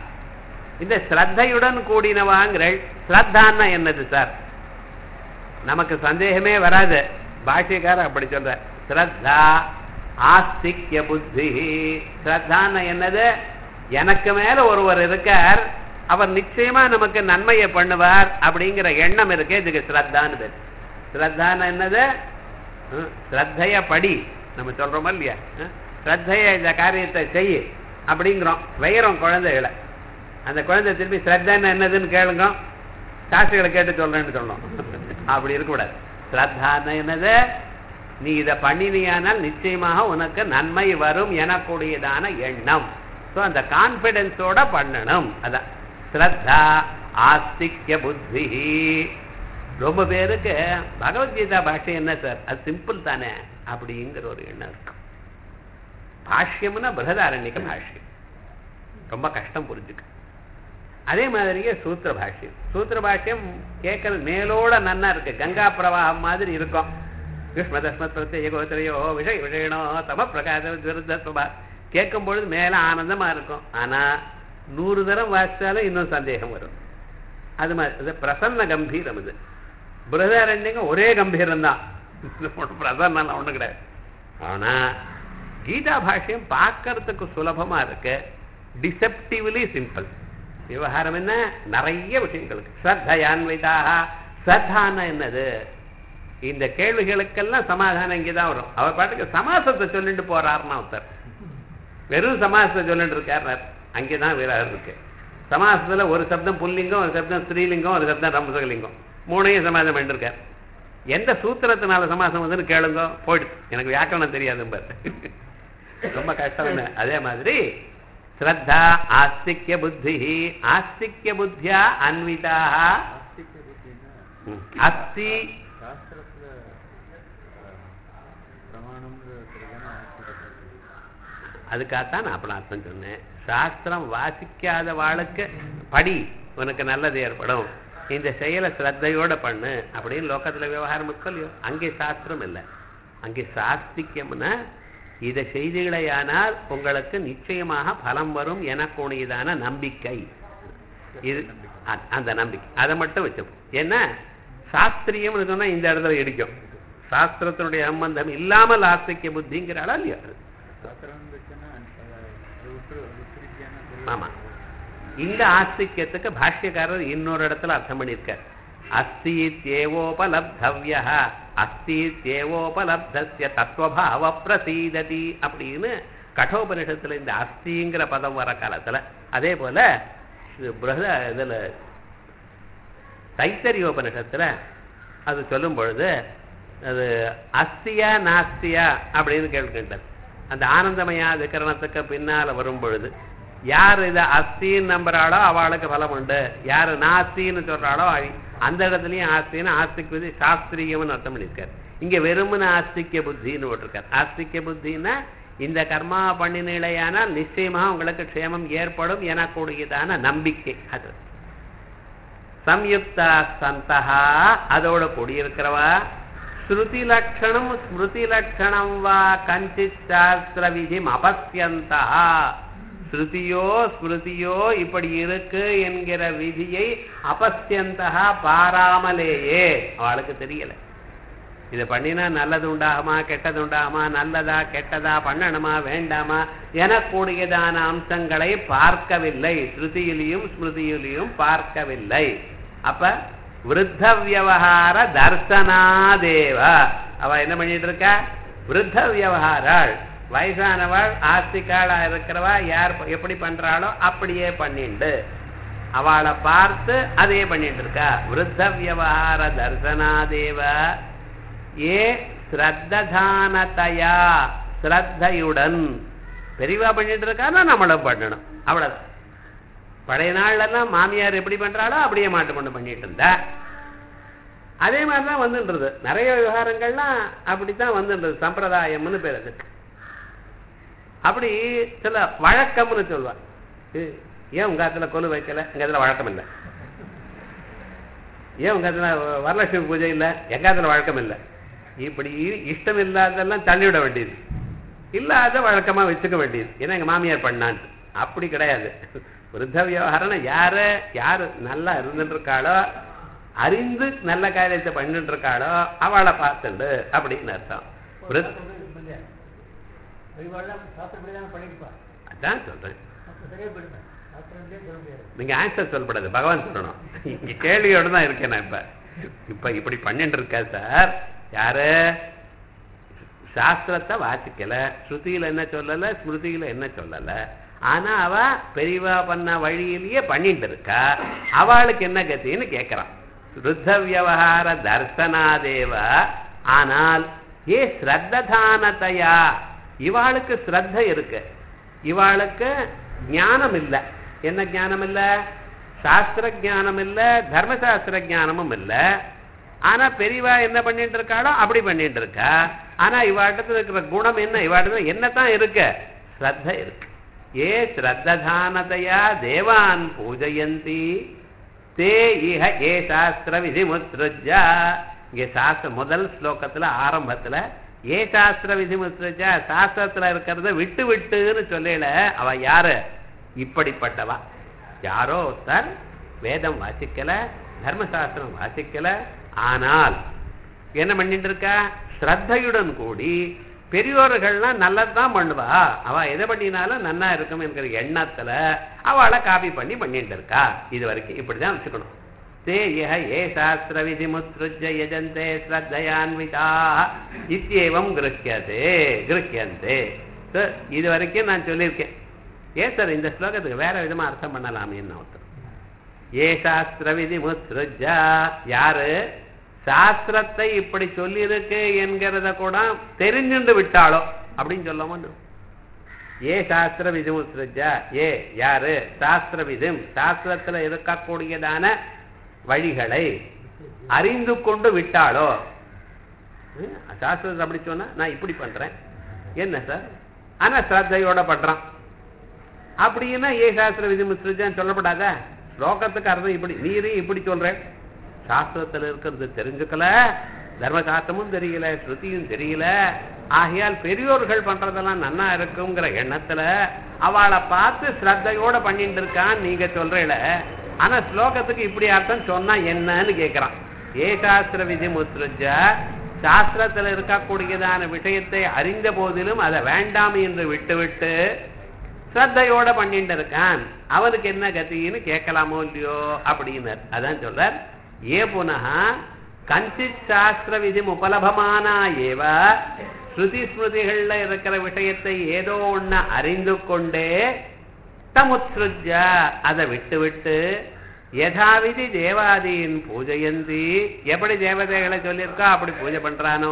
இந்த ஸ்ரத்தையுடன் கூடினவாங்கிறள் ஸ்ரத்தான்னா என்னது சார் நமக்கு சந்தேகமே வராது பாஷ்யக்காரர் அப்படி சொல்ற ஸ்ரத்தா ஆஸ்திக்ய புத்தி ஸ்ரத்தான்னா என்னது எனக்கு மேல ஒருவர் இருக்கார் அவர் நிச்சயமா நமக்கு நன்மையை பண்ணுவார் அப்படிங்கிற எண்ணம் இருக்கு இதுக்கு ஸ்ரத்தான்னு பேர் ஸ்ரத்தான்னு என்னது ஹம், ஸ்ரத்தைய படி நம்ம சொல்றோமா இல்லையா ஹம், ஸ்ரத்தைய இந்த காரியத்தை செய் அப்படிங்கிறோம் வைக்கிறோம் குழந்தைகளை அந்த குழந்தை திருப்பி ஸ்ரத்தான்னு என்னதுன்னு கேளுங்க சாஸ்திரிகளை கேட்டு சொல்றேன்னு சொல்லணும் அப்படி இருக்கக்கூடாது ஸ்ரத்தான்னு என்னது நீ இதை பண்ணினியானால் நிச்சயமாக உனக்கு நன்மை வரும் எனக்கூடியதான எண்ணம் ஸோ அந்த கான்பிடன்ஸோட பண்ணணும் அதான் ஸ்ரத்தா ஆஸ்திக்ய புத்தி ரொம்ப பேருக்கு பகவத்கீதா பாஷ்யம் என்ன சார் அது சிம்பிள் தானே அப்படிங்கிற ஒரு எண்ணம் இருக்கு பாஷ்யம்னா பிரகதாரண்யக்க பாஷ்யம் ரொம்ப கஷ்டம் புரிஞ்சுக்க அதே மாதிரியே சூத்திர பாஷ்யம் சூத்திர பாஷ்யம் கேட்கறது மேலோட நன்னா இருக்கு கங்கா பிரவாகம் மாதிரி இருக்கும் கிருஷ்ண தஸ்மத் பிரத்யேக கோத்திரையோ விஷய விஷயனோ தம பிரகாச விருத்த சுபா கேட்கும் பொழுது மேல ஆனந்தமா இருக்கும் ஆனா நூறு தரம் வாசிச்சாலும் இன்னும் சந்தேகம் வரும் அது மாதிரி இது பிரசன்ன கம்பீரம் இது பிரதாரண்யங்க ஒரே கம்பீரம் தான் பிரசன்னம் ஒண்ணு கிடையாது ஆனா கீதா பாஷ்யம் பார்க்கறதுக்கு சுலபமா இருக்கு டிசெப்டிவ்லி சிம்பிள் விவகாரம் என்ன நிறைய விஷயங்களுக்கு ஸ்ரத்தையான்விதாக ஸ்ரத்தான என்னது இந்த கேள்விகளுக்கெல்லாம் சமாதானம் இங்கதான் வரும் அவர் பாட்டுக்கு சமாசத்தை சொல்லிட்டு போறாருன்னா ஒருத்தர் வெறும் சமாசத்தை சொல்லிட்டு இருக்காரு அங்கேதான் வீரர் இருக்கு சமாசத்துல ஒரு சப்தம் புல்லிங்கம் ஒரு சப்தம் ஸ்ரீலிங்கம் ஒரு சப்தம் ரம்பசகலிங்கம் மூணையும் சமாதானம் பண்ணிருக்கார் எந்த சூத்திரத்தினால சமாசம் வந்துன்னு கேளுங்க போயிடுச்சு எனக்கு வியாக்கரணம் தெரியாது ரொம்ப கஷ்டம் அதே மாதிரி ஸ்ரத்தா ஆஸ்திக்ய புத்தி ஆஸ்திக்ய புத்தியா அன்விதாக ஆஸ்திக புத்தின்னா ம். அஸ்தி சாஸ்திரத்துல அஹ், பிரமாணம்ங்கிறதுலதானே ஆஸ்திக புத்தி அதுக்காகத்தான் நான் அப்படி அர்த்தம் சொன்னேன் சாஸ்திரம் வாசிக்காத வாளுக்கு படி உனக்கு நல்லது ஏற்படும் இந்த செயலை ஸ்ரத்தையோட பண்ணு அப்படின்னு லோகத்துல விவகாரம் இருக்கோ இல்லையோ அங்கே சாஸ்திரம் இல்லை அங்கே சாஸ்திக்கம்னா இதை செய்திகளையானால் உங்களுக்கு நிச்சயமாக பலம் வரும் எனக்குரியதான நம்பிக்கை இது அ- அந்த நம்பிக்கை அதை மட்டும் வச்சோம் ஏன்னா சாஸ்திரியம்னு சொன்னா இந்த இடத்துல இடிக்கும் சாஸ்திரத்தினுடைய சம்பந்தம் இல்லாமல் ஆஸ்திக்க புத்திங்கிறாளா இல்லையா சாஸ்திரம் வச்சுன்னா அது விட்டு விட்டுருக்கியான ஆமா இந்த ஆஸ்திக்யத்துக்கு பாஷ்யக்காரர் இன்னொரு இடத்துல அர்த்தம் பண்ணியிருக்கார் அஸ்தீத்யேவோபலப்தவ்ய அஸ்தீத்யேவோபலப்தஸ்ய தத்துவபாவ பிரசீததி அப்படின்னு கட்டோபனிஷத்துல இந்த அஸ்திங்கிற பதம் வர காலத்துல அதே போல இது பிரத இதுல தைத்தரியோபனிஷத்துல அது சொல்லும் பொழுது அது அஸ்தியா நாஸ்தியா அப்படின்னு கேள்விக்கின்றது அந்த ஆனந்தமயா அதிகரணத்துக்கு பின்னால வரும் பொழுது யார் இதை அஸ்தின்னு நம்புறாளோ அவளுக்கு பலம் உண்டு யார் நாஸ்தின்னு சொல்றாளோ அவ- அந்த இடத்துலயும் ஆஸ்தின்னு ஆஸ்திக்கு புத்தி சாஸ்திரியம்னு அர்த்தம் பண்ணியிருக்காரு இங்க வெறுமன ஆஸ்திக்க புத்தின்னு போட்டிருக்காரு ஆஸ்திக்க புத்தின்னா இந்த கர்மா பண்ணினிலையானால் நிச்சயமா உங்களுக்கு க்ஷேமம் ஏற்படும் எனக்கூடியதான நம்பிக்கை அது சம்யுக்தா சந்தா அதோட கூடியிருக்கிறவா ஸ்ருதி லட்சணம் ஸ்மிருதி லட்சணம் வா கஞ்சித் சாஸ்திர விதி அபஸ்யந்தா ஸ்ருதியோ ஸ்மிருதியோ இப்படி இருக்கு என்கிற விதியை அபஸ்யந்தா பாராமலேயே அவளுக்கு தெரியல இதை பண்ணினா நல்லது உண்டாகுமா கெட்டது உண்டாகுமா நல்லதா கெட்டதா பண்ணணுமா வேண்டாமா எனக்கூடியதான அம்சங்களை பார்க்கவில்லை ஸ்ருதியிலையும் ஸ்மிருதியிலையும் பார்க்கவில்லை அப்ப விருத்த வியவகார தர்சனாதேவ அவ என்ன பண்ணிட்டு இருக்கா விருத்த வியவகாராள் வயசானவள் ஆஸ்திகாளா இருக்கிறவா யார் ப- எப்படி பண்றாளோ அப்படியே பண்ணிண்டு அவளை பார்த்து அதே பண்ணிட்டு இருக்கா விருத்த வியவகார தர்சனாதேவ ஏ ஸ்ரத்ததானதையா ஸ்ரத்தையுடன் பெரியவா பண்ணிட்டு இருக்கானா நம்மளும் பண்ணணும் அவ்வளவுதான் பழைய நாள்ல எல்லாம் மாமியார் எப்படி பண்றாளோ அப்படியே மாட்டு கொண்டு பண்ணிட்டு இருந்தா அதே மாதிரி தான் வந்துன்றது நிறைய விவகாரங்கள்லாம் அப்படித்தான் வந்துன்றது சம்பிரதாயம்னு பேர் அதுக்கு அப்படி சில வழக்கம்னு சொல்வா ஏய், ஏன் உங்க இடத்துல கொலு வைக்கல எங்க இடத்துல வழக்கம் இல்லை ஏன் உங்க இடத்துல வரலட்சுமி பூஜை இல்லை எங்க இடத்துல வழக்கம் இல்லை இப்படி இஷ்டம் இல்லாததெல்லாம் தள்ளிவிட வேண்டியது இல்லாத வழக்கமா வச்சுக்க வேண்டியது ஏன்னா எங்க மாமியார் பண்ணான்ட்டு அப்படி கிடையாது விருத்த விவகாரம் யாரு யாரு நல்லா இருந்துட்டு இருக்காளோ அறிந்து நல்ல காரியத்தை பண்ணிட்டு இருக்காளோ அவளை பார்த்துண்டு அப்படின்னு அர்த்தம் விருத்- அதான் சொல்றேன் நீங்க ஆன்சர் சொல்லப்படாது பகவான் சொல்லணும் இங்க கேள்வியோட தான் இருக்கேன் நான் இப்ப இப்ப இப்படி பண்ணிட்டு இருக்க சார் யாரு சாஸ்திரத்தை வாசிக்கல ஸ்ருதியில என்ன சொல்லல ஸ்மிருதியில என்ன சொல்லல ஆனா அவ பெரியவா பண்ண வழியிலேயே பண்ணிட்டு இருக்கா அவளுக்கு என்ன கத்தின்னு கேட்கறான் ருத்த வியவகார தர்சனாதேவ ஆனால் ஏ ஸ்ரத்ததானத்தையா இவாளுக்கு ஸ்ரத்த இருக்கு இவாளுக்கு ஞானம் இல்லை என்ன ஞானம் இல்ல சாஸ்திர ஞானம் இல்ல தர்மசாஸ்திர ஞானமும் இல்ல ஆனா பெரியவா என்ன பண்ணிட்டு இருக்காளோ அப்படி பண்ணிட்டு இருக்கா ஆனா இவாட்டத்துல இருக்கிற குணம் என்ன இவாட்டத்துல என்னத்தான் இருக்கு ஸ்ரத்த இருக்கு ஏ ஸ்ரத்ததானதையா தேவான் பூஜயந்தி தே இஹ ஏ சாஸ்திர விதி முத்ருஜா இங்க சாஸ்திர முதல் ஸ்லோகத்துல ஆரம்பத்துல ஏ சாஸ்திர விதி முத்ருஜா சாஸ்திரத்துல இருக்கிறத விட்டு விட்டுன்னு சொல்லல அவ யாரு இப்படிப்பட்டவா யாரோ ஒருத்தர் வேதம் வாசிக்கல தர்மசாஸ்திரம் வாசிக்கல ஆனால் என்ன பண்ணிட்டு இருக்கா ஸ்ரத்தையுடன் கூடி பெரியோர்கள்லாம் நல்லதுதான் பண்ணுவா அவ எதை பண்ணினாலும் நன்னா இருக்கும் என்கிற எண்ணத்துல அவளை காப்பி பண்ணி பண்ணிட்டு இருக்கா இது வரைக்கும் இப்படிதான் வச்சுக்கணும் தே இஹ ஏ சாஸ்திர விதி முத்ருஜ யஜந்தே ஸ்ரத்தையான்விதா இத்தியேவம் கிருக்கியதே கிருக்கியந்தே So, இது வரைக்கும் நான் சொல்லியிருக்கேன் ஏன் சார் இந்த ஸ்லோகத்துக்கு வேற விதமா அர்த்தம் பண்ணலாமேன்னு ஒருத்தர் ஏ சாஸ்திர விதி முத்ருஜா யாரு சாஸ்திரத்தை இப்படி சொல்லியிருக்கு என்கிறத கூட தெரிஞ்சுண்டு விட்டாளோ அப்படின்னு சொல்லாம ஏ சாஸ்திர விதி முத்ருஜா ஏ யாரு சாஸ்திர விதம் சாஸ்திரத்துல இருக்கக்கூடியதான வழிகளை அறிந்து கொண்டு விட்டாளோ ஹம், சாஸ்திரத்தை அப்படி சொன்னா நான் இப்படி பண்றேன் என்ன சார் ஆனா ஸ்ரத்தையோட பண்றான் அப்படின்னா ஏ சாஸ்திர விதி முஸ்ருஜான்னு சொல்லப்படாத ஸ்லோகத்துக்கு அர்த்தம் இப்படி நீரே இப்படி சொல்ற சாஸ்திரத்துல இருக்கிறது தெரிஞ்சுக்கல தர்மசாஸ்திரமும் தெரியல ஸ்ருதியும் தெரியல ஆகையால் பெரியோர்கள் பண்றதெல்லாம் நன்னா இருக்குங்கிற எண்ணத்துல அவளை பார்த்து ஸ்ரத்தையோட பண்ணிட்டு இருக்கான்னு நீங்க சொல்றீல ஆனா ஸ்லோகத்துக்கு இப்படி அர்த்தம் சொன்னா என்னன்னு கேக்குறான் ஏ சாஸ்திர விதி முத்ருஜா சாஸ்திரத்துல இருக்கக்கூடியதான விஷயத்தை அறிந்த போதிலும் அதை வேண்டாம் என்று விட்டுவிட்டு ஸ்ரத்தையோட பண்ணிட்டு இருக்கான் அவனுக்கு என்ன கத்தின்னு கேட்கலாமோ இல்லையோ அப்படின்னு அதான் சொல்றார் ஏ புனः கஞ்சித் சாஸ்திர விதி உபலபமானா ஏவ ஸ்ருதி ஸ்மிருதிகள்ல இருக்கிற விஷயத்தை ஏதோ ஒண்ணு அறிந்து கொண்டே தமுத்ருஜ அதை விட்டு விட்டு யதாவிதி தேவாதீன் பூஜையந்தி எப்படி தேவதைகளை சொல்லியிருக்கோ அப்படி பூஜை பண்றானோ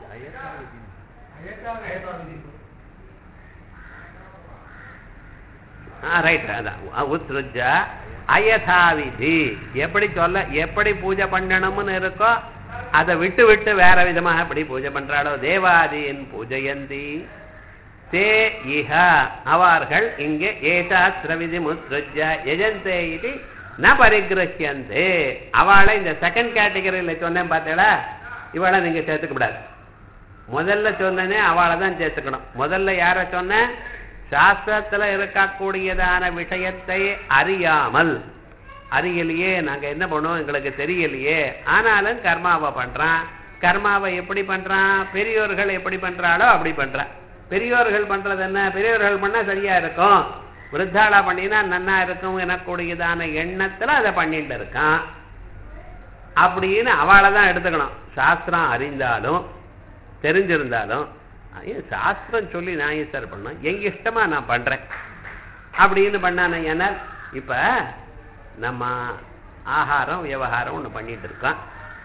ரைட் அதான் உத்ருஜ அயதாவிதி எப்படி சொல்ல எப்படி பூஜை பண்ணணும்னு இருக்கோ அதை விட்டு விட்டு வேற விதமாக எப்படி பூஜை பண்றாளோ தேவாதீன் பூஜையந்தி தே இஹ அவர்கள் இங்கே ஏதாஸ்திரவிதி முத்ருஜ யஜந்தே இது ந பரிகிரஹியந்தே அவளை இந்த செகண்ட் கேட்டகரியில் சொன்னேன் பார்த்தீங்களா இவளை நீங்க சேர்த்துக்க கூடாது முதல்ல சொன்னனே அவளை தான் சேர்த்துக்கணும் முதல்ல யார சொன்ன சாஸ்திரத்துல இருக்கக்கூடியதான விஷயத்தை அறியாமல் அறியலையே நாங்க என்ன பண்ணுவோம் எங்களுக்கு தெரியலையே ஆனாலும் கர்மாவை பண்றான் கர்மாவை எப்படி பண்றான் பெரியோர்கள் எப்படி பண்றாளோ அப்படி பண்றான் பெரியோர்கள் பண்றது என்ன பெரியோர்கள் பண்ணா சரியா இருக்கும் விருத்தாளா பண்ணினா நன்னா இருக்கும் எனக்கூடியதான எண்ணத்துல அதை பண்ணிட்டு இருக்கான் அப்படின்னு அவளை தான் எடுத்துக்கணும் சாஸ்திரம் அறிந்தாலும் தெரிஞ்சிருந்தாலும் ஏன் சாஸ்திரம் சொல்லி நான் ஏன் சார் பண்ணேன் எங்க இஷ்டமா நான் பண்றேன் அப்படின்னு பண்ணானே ஏன்னால் இப்ப நம்ம ஆகாரம் விவகாரம் ஒண்ணு பண்ணிட்டு இருக்கோம்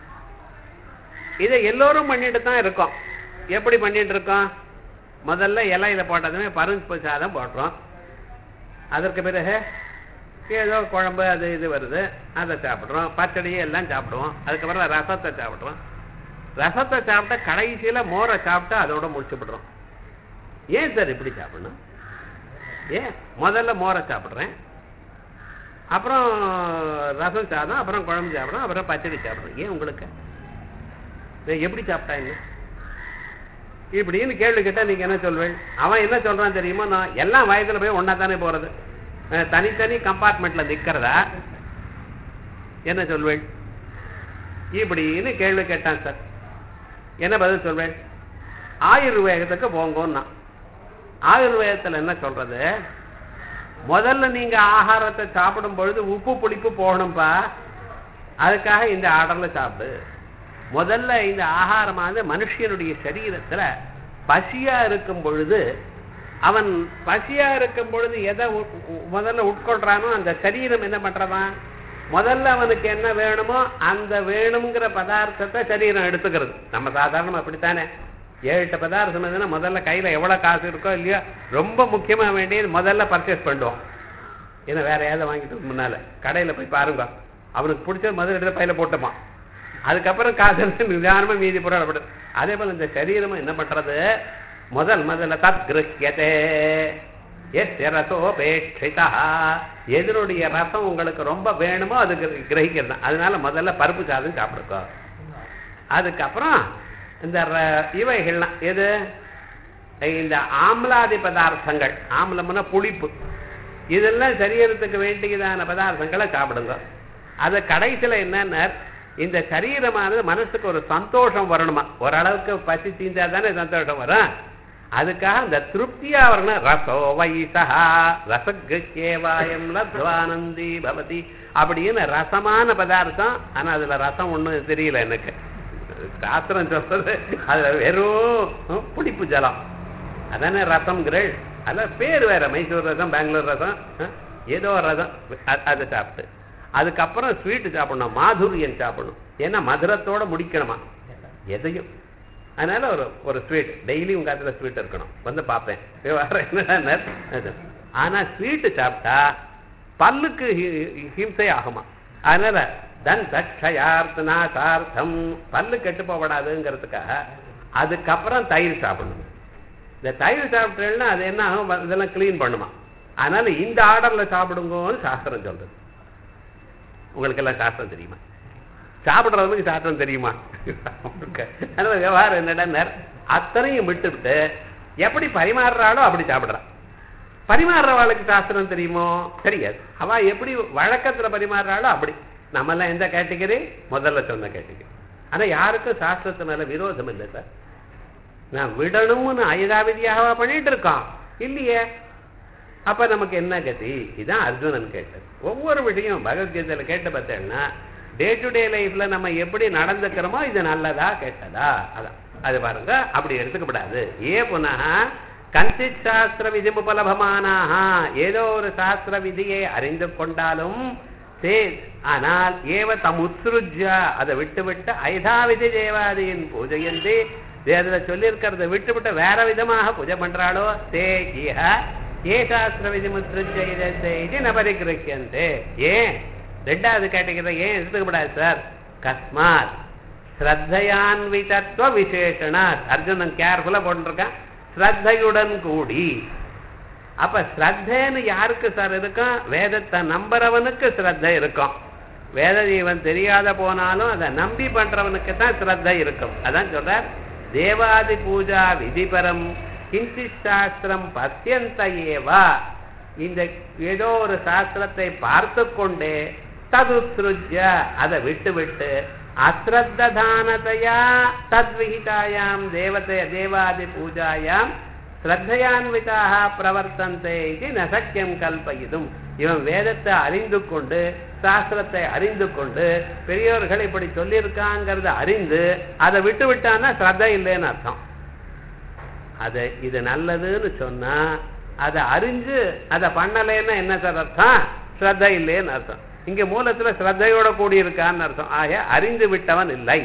இதை எல்லோரும் பண்ணிட்டு தான் இருக்கோம் எப்படி பண்ணிட்டு இருக்கோம் முதல்ல இலையில போட்டதுமே பருப்பு சாதம் போடுறோம் அதற்கு பிறகு ஏதோ குழம்பு அது இது வருது அதை சாப்பிட்றோம் பச்சடியை எல்லாம் சாப்பிடுவோம் அதுக்கப்புறம் ரசத்தை சாப்பிட்றோம் ரசத்தை சாப்பிட்டா கடைசியில மோரை சாப்பிட்டா அதோட முடிச்சுவிடுறோம் ஏன் சார் இப்படி சாப்பிடணும் ஏன் முதல்ல மோரை சாப்பிட்றேன் அப்புறம் ரசம் சாதம் அப்புறம் குழம்பு சாப்பிடும் அப்புறம் பச்சடி சாப்பிடும் ஏன் உங்களுக்கு நான் எப்படி சாப்பிட்டாங்க இப்படின்னு கேள்வி கேட்டா நீங்க என்ன சொல்வேன் அவன் என்ன சொல்றான் தெரியுமா நான் எல்லாம் வயதுல போய் ஒன்னா தானே போறது அஹ் தனித்தனி கம்பார்ட்மெண்ட்ல நிக்கிறதா என்ன சொல்வேன் இப்படின்னு கேள்வி கேட்டான் சார் என்ன பதில் சொல்வேன் ஆயுர்வேதத்துக்கு போங்கன்னா ஆயுர்வேதத்துல என்ன சொல்றது முதல்ல நீங்க ஆகாரத்தை சாப்பிடும் பொழுது உப்பு புளிப்பு போகணும்பா அதுக்காக இந்த ஆர்டர்ல சாப்பிடு முதல்ல இந்த ஆகாரமானது மனுஷனுடைய சரீரத்துல பசியா இருக்கும் பொழுது அவன் பசியா இருக்கும் பொழுது எதை உ- உ- முதல்ல உட்கொள்றானோ அந்த சரீரம் என்ன பண்றதான் முதல்ல அவனுக்கு என்ன வேணுமோ அந்த வேணுங்கிற பதார்த்தத்தை சரீரம் எடுத்துக்கிறது நம்ம சாதாரணமா அப்படித்தானே ஏழு எட்டு பதார்த்தம் இருந்ததுன்னா முதல்ல கையில எவ்வளவு காசு இருக்கோ இல்லையோ ரொம்ப முக்கியமா வேண்டியது முதல்ல பர்ச்சேஸ் பண்ணுவோம் ஏன்னா வேற ஏதாவது வாங்கிட்டு முன்னால கடையில போய் பாருங்க அவனுக்கு பிடிச்சது முதல்ல எடுத்து பையில போட்டுமா அதுக்கப்புறம் காசு எடுத்து நிதானமா மீதி போராடப்படு அதே போல இந்த சரீரமும் என்ன பண்றது முதல் முதல்ல தத் கிரகியதே எஸ்ய ரசோபேட்சிதா எதனுடைய ரசம் உங்களுக்கு ரொம்ப வேணுமோ அது கிர- கிரகிக்கிறது தான். அதனால முதல்ல பருப்பு சாதம் சாப்பிடுக்கோ அதுக்கப்புறம் இந்த ர- இவைகள்லாம் எது இந்த ஆம்லாதி பதார்த்தங்கள் ஆம்லம்னா புளிப்பு இதெல்லாம் சரீரத்துக்கு வேண்டியதான பதார்த்தங்களை சாப்பிடுங்க அது கடைசியில என்னன்னா இந்த சரீரமானது மனசுக்கு ஒரு சந்தோஷம் வரணுமா ஓரளவுக்கு பசி தீந்தா தானே சந்தோஷம் வரும் அதுக்காக அந்த திருப்தியா வரணும் ரசோ வைசா ரசகேவாயம் லத்வானந்தி பவதி அப்படின்னு ரசமான பதார்த்தம் ஆனா அதுல ரசம் ஒண்ணும் தெரியல எனக்கு சாஸ்திரம் சொல்றது அதுல வெறும் புளிப்பு ஜலம் அதானே ரசம்ங்கிறள் அதுல பேர் வேற மைசூர் ரசம் பெங்களூர் ரசம் அஹ், ஏதோ ஒரு ரசம் அ- அதை சாப்பிட்டு அதுக்கப்புறம் ஸ்வீட் சாப்பிடணும் மாதுரியம் சாப்பிடணும் ஏன்னா மதுரத்தோட முடிக்கணுமா எதையும் அதனால ஒரு ஒரு ஸ்வீட் டெய்லி உங்க அதுல ஸ்வீட் இருக்கணும் வந்து பார்ப்பேன் விவகாரம் என்னன்னா அது. ஆனா ஸ்வீட் சாப்பிட்டா பல்லுக்கு ஹி- ஹிம்சை ஆகுமா அதனால தன் தட்சயார்த்தனா சார்த்தம் பல்லு கெட்டு போகக்கூடாதுங்கிறதுக்காக அதுக்கப்புறம் தயிர் சாப்பிடணும் இந்த தயிர் சாப்பிட்டேன்னா அது என்ன ஆகும் வ- இதெல்லாம் க்ளீன் பண்ணுமா அதனால இந்த ஆர்டர்ல சாப்பிடுங்கன்னு சாஸ்திரம் சொல்றது உங்களுக்கு எல்லாம் சாஸ்திரம் தெரியுமா சாப்பிடுறதுக்கு சாஸ்திரம் தெரியுமா அதனால விவகாரம் என்னடா அத்தனையும் விட்டுவிட்டு எப்படி பரிமாறுறாளோ அப்படி சாப்பிடுறான் பரிமாறுறவாளுக்கு சாஸ்திரம் தெரியுமோ தெரியாது அவ எப்படி வழக்கத்துல பரிமாறுறாளோ அப்படி நம்ம எல்லாம் எந்த கேட்டகரி முதல்ல சொன்ன கேட்டகரி ஆனா யாருக்கும் சாஸ்திரத்து மேல விரோதம் இல்லை சார் நான் விடணும்னு ஐதாவிதியாக பண்ணிட்டு இருக்கோம் இல்லையே அப்ப நமக்கு என்ன கதி இதான் அர்ஜுனன் கேட்டது ஒவ்வொரு விஷயம் பகவத்கீதையில கேட்டு பார்த்தேன்னா டே டு டே லைஃப்ல நம்ம எப்படி நடந்துக்கிறோமோ இது நல்லதா கெட்டதா அதான் அது பாருங்க அப்படி எடுத்துக்கப்படாது ஏ புனः கஞ்சித் சாஸ்திர விதி உபலபமானாக ஏதோ ஒரு சாஸ்திர விதியை அறிந்து கொண்டாலும் தே ஆனால் ஏவ தமுத்ருஜ்ய அதை விட்டு விட்டு ஐதாவிதி தேவாதியின் பூஜையந்தி அதுல சொல்லியிருக்கிறத விட்டு விட்டு வேற விதமாக பூஜை பண்றாளோ தே இஹ ஏ சாஸ்திர விதி முத்ருஜ்ய இதத்தை இது ந பரிகிரக்கியந்தே ஏன் ரெண்டாவது கேட்டகிரி ஏன் எடுத்துக்கப்படாது சார் கஸ்மாத் ஸ்ரத்தையான்விதத்துவ விசேஷனாத் அர்ஜுனன் கேர்ஃபுல்லா போட்டுருக்கான் ஸ்ரத்தையுடன் கூடி அப்ப ஸ்ரத்தேன்னு யாருக்கு சார் இருக்கும் வேதத்தை நம்புறவனுக்கு ஸ்ரத்தை இருக்கும் வேத ஜீவன் தெரியாத போனாலும் அதை நம்பி பண்றவனுக்கு தான் ஸ்ரத்தை இருக்கும் அதான் சொல்றார் தேவாதி பூஜா விதிபரம் கிஞ்சி சாஸ்திரம் பத்தியந்த ஏவா இந்த ஏதோ ஒரு சாஸ்திரத்தை பார்த்து கொண்டே ததுத்ருஜ்ய அதை விட்டு விட்டு அஸ்ரத்ததானதையா தத்விகிதாயாம் தேவதை தேவாதி பூஜாயாம் ஸ்ரத்தையான்விதாக பிரவர்த்தந்தே இது நசக்கியம் கல்பயிதும் இவன் வேதத்தை அறிந்து கொண்டு சாஸ்திரத்தை அறிந்து கொண்டு பெரியோர்கள் இப்படி சொல்லியிருக்காங்கிறத அறிந்து அதை விட்டு விட்டான்னா ஸ்ரத்தை இல்லைன்னு அர்த்தம் அது இது நல்லதுன்னு சொன்னா அதை அறிஞ்சு அதை பண்ணலைன்னா என்ன சார் அர்த்தம் ஸ்ரத்த இல்லைன்னு அர்த்தம் இங்க மூலத்துல ஸ்ரத்தையோட கூடி இருக்கான்னு அர்த்தம் ஆக அறிந்து விட்டவன் இல்லை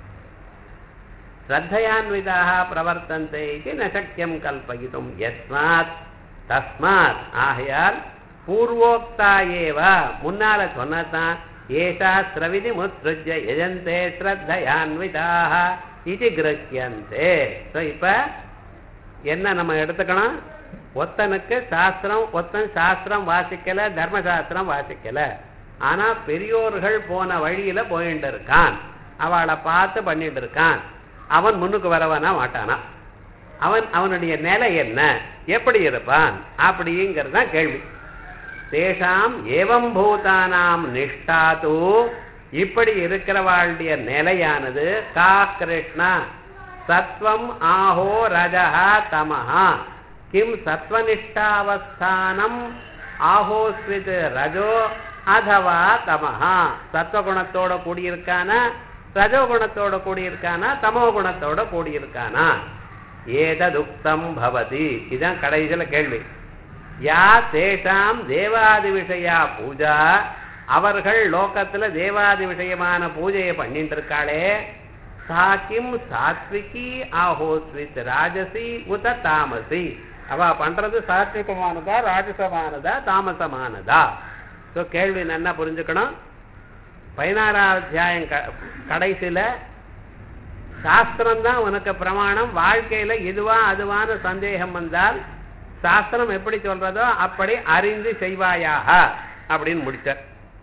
ஸ்ரத்தையான்விதாக பிரவர்த்தந்தே இது நசக்கியம் கல்பயிதும் யஸ்மாத் தஸ்மாத் ஆகையால் பூர்வோக்தா ஏவ முன்னால சொன்னதான் ஏஷா ஸ்ரவிதி முத்ருஜ்ய எஜந்தே ஸ்ரத்தயான்விதாக இது கிரஹியந்தே ஸோ இப்ப என்ன நம்ம எடுத்துக்கணும் ஒத்தனுக்கு சாஸ்திரம் ஒத்தன் சாஸ்திரம் வாசிக்கல தர்மசாஸ்திரம் வாசிக்கல ஆனா பெரியோர்கள் போன வழியில போயிட்டு இருக்கான் அவளை பார்த்து பண்ணிட்டு இருக்கான் அவன் முன்னுக்கு வரவனா மாட்டானா அவன் அவனுடைய நிலை என்ன எப்படி இருப்பான் அப்படிங்கிறது தான் கேள்வி தேஷாம் ஏவம் பூதானாம் நிஷ்டாது இப்படி இருக்கிறவாளுடைய நிலையானது கா கிருஷ்ணா சத்வம் ஆஹோ ரஜஹா தமஹா கிம் சத்வனிஷ்டாவஸ்தானம் ஆஹோஸ்வித் ரஜோ அதவா தமஹா சத்வகுணத்தோட கூடியிருக்கானா ரஜோகுணத்தோட கூடியிருக்கானா தமோ குணத்தோட கூடியிருக்கானா ஏததுக்தம் பவதி இதுதான் கடைசியில கேள்வி யா தேஷாம் தேவாதி விஷயா பூஜா அவர்கள் லோகத்துல தேவாதி விஷயமான பூஜையை பண்ணிட்டு இருக்காளே சாக்கிம் சாத்விகி ஆஹோஸ்வித் ராஜசி உத தாமசி அவ பண்றது சாத்விகமானதா ராஜசமானதா தாமசமானதா ஸோ கேள்வி நல்லா புரிஞ்சுக்கணும் பதினாறாம் அத்தியாயம் க கடைசியில சாஸ்திரம் தான் உனக்கு பிரமாணம் வாழ்க்கையில இதுவா அதுவான சந்தேகம் வந்தால் சாஸ்திரம் எப்படி சொல்றதோ அப்படி அறிந்து செய்வாயாக அப்படின்னு முடிச்சார்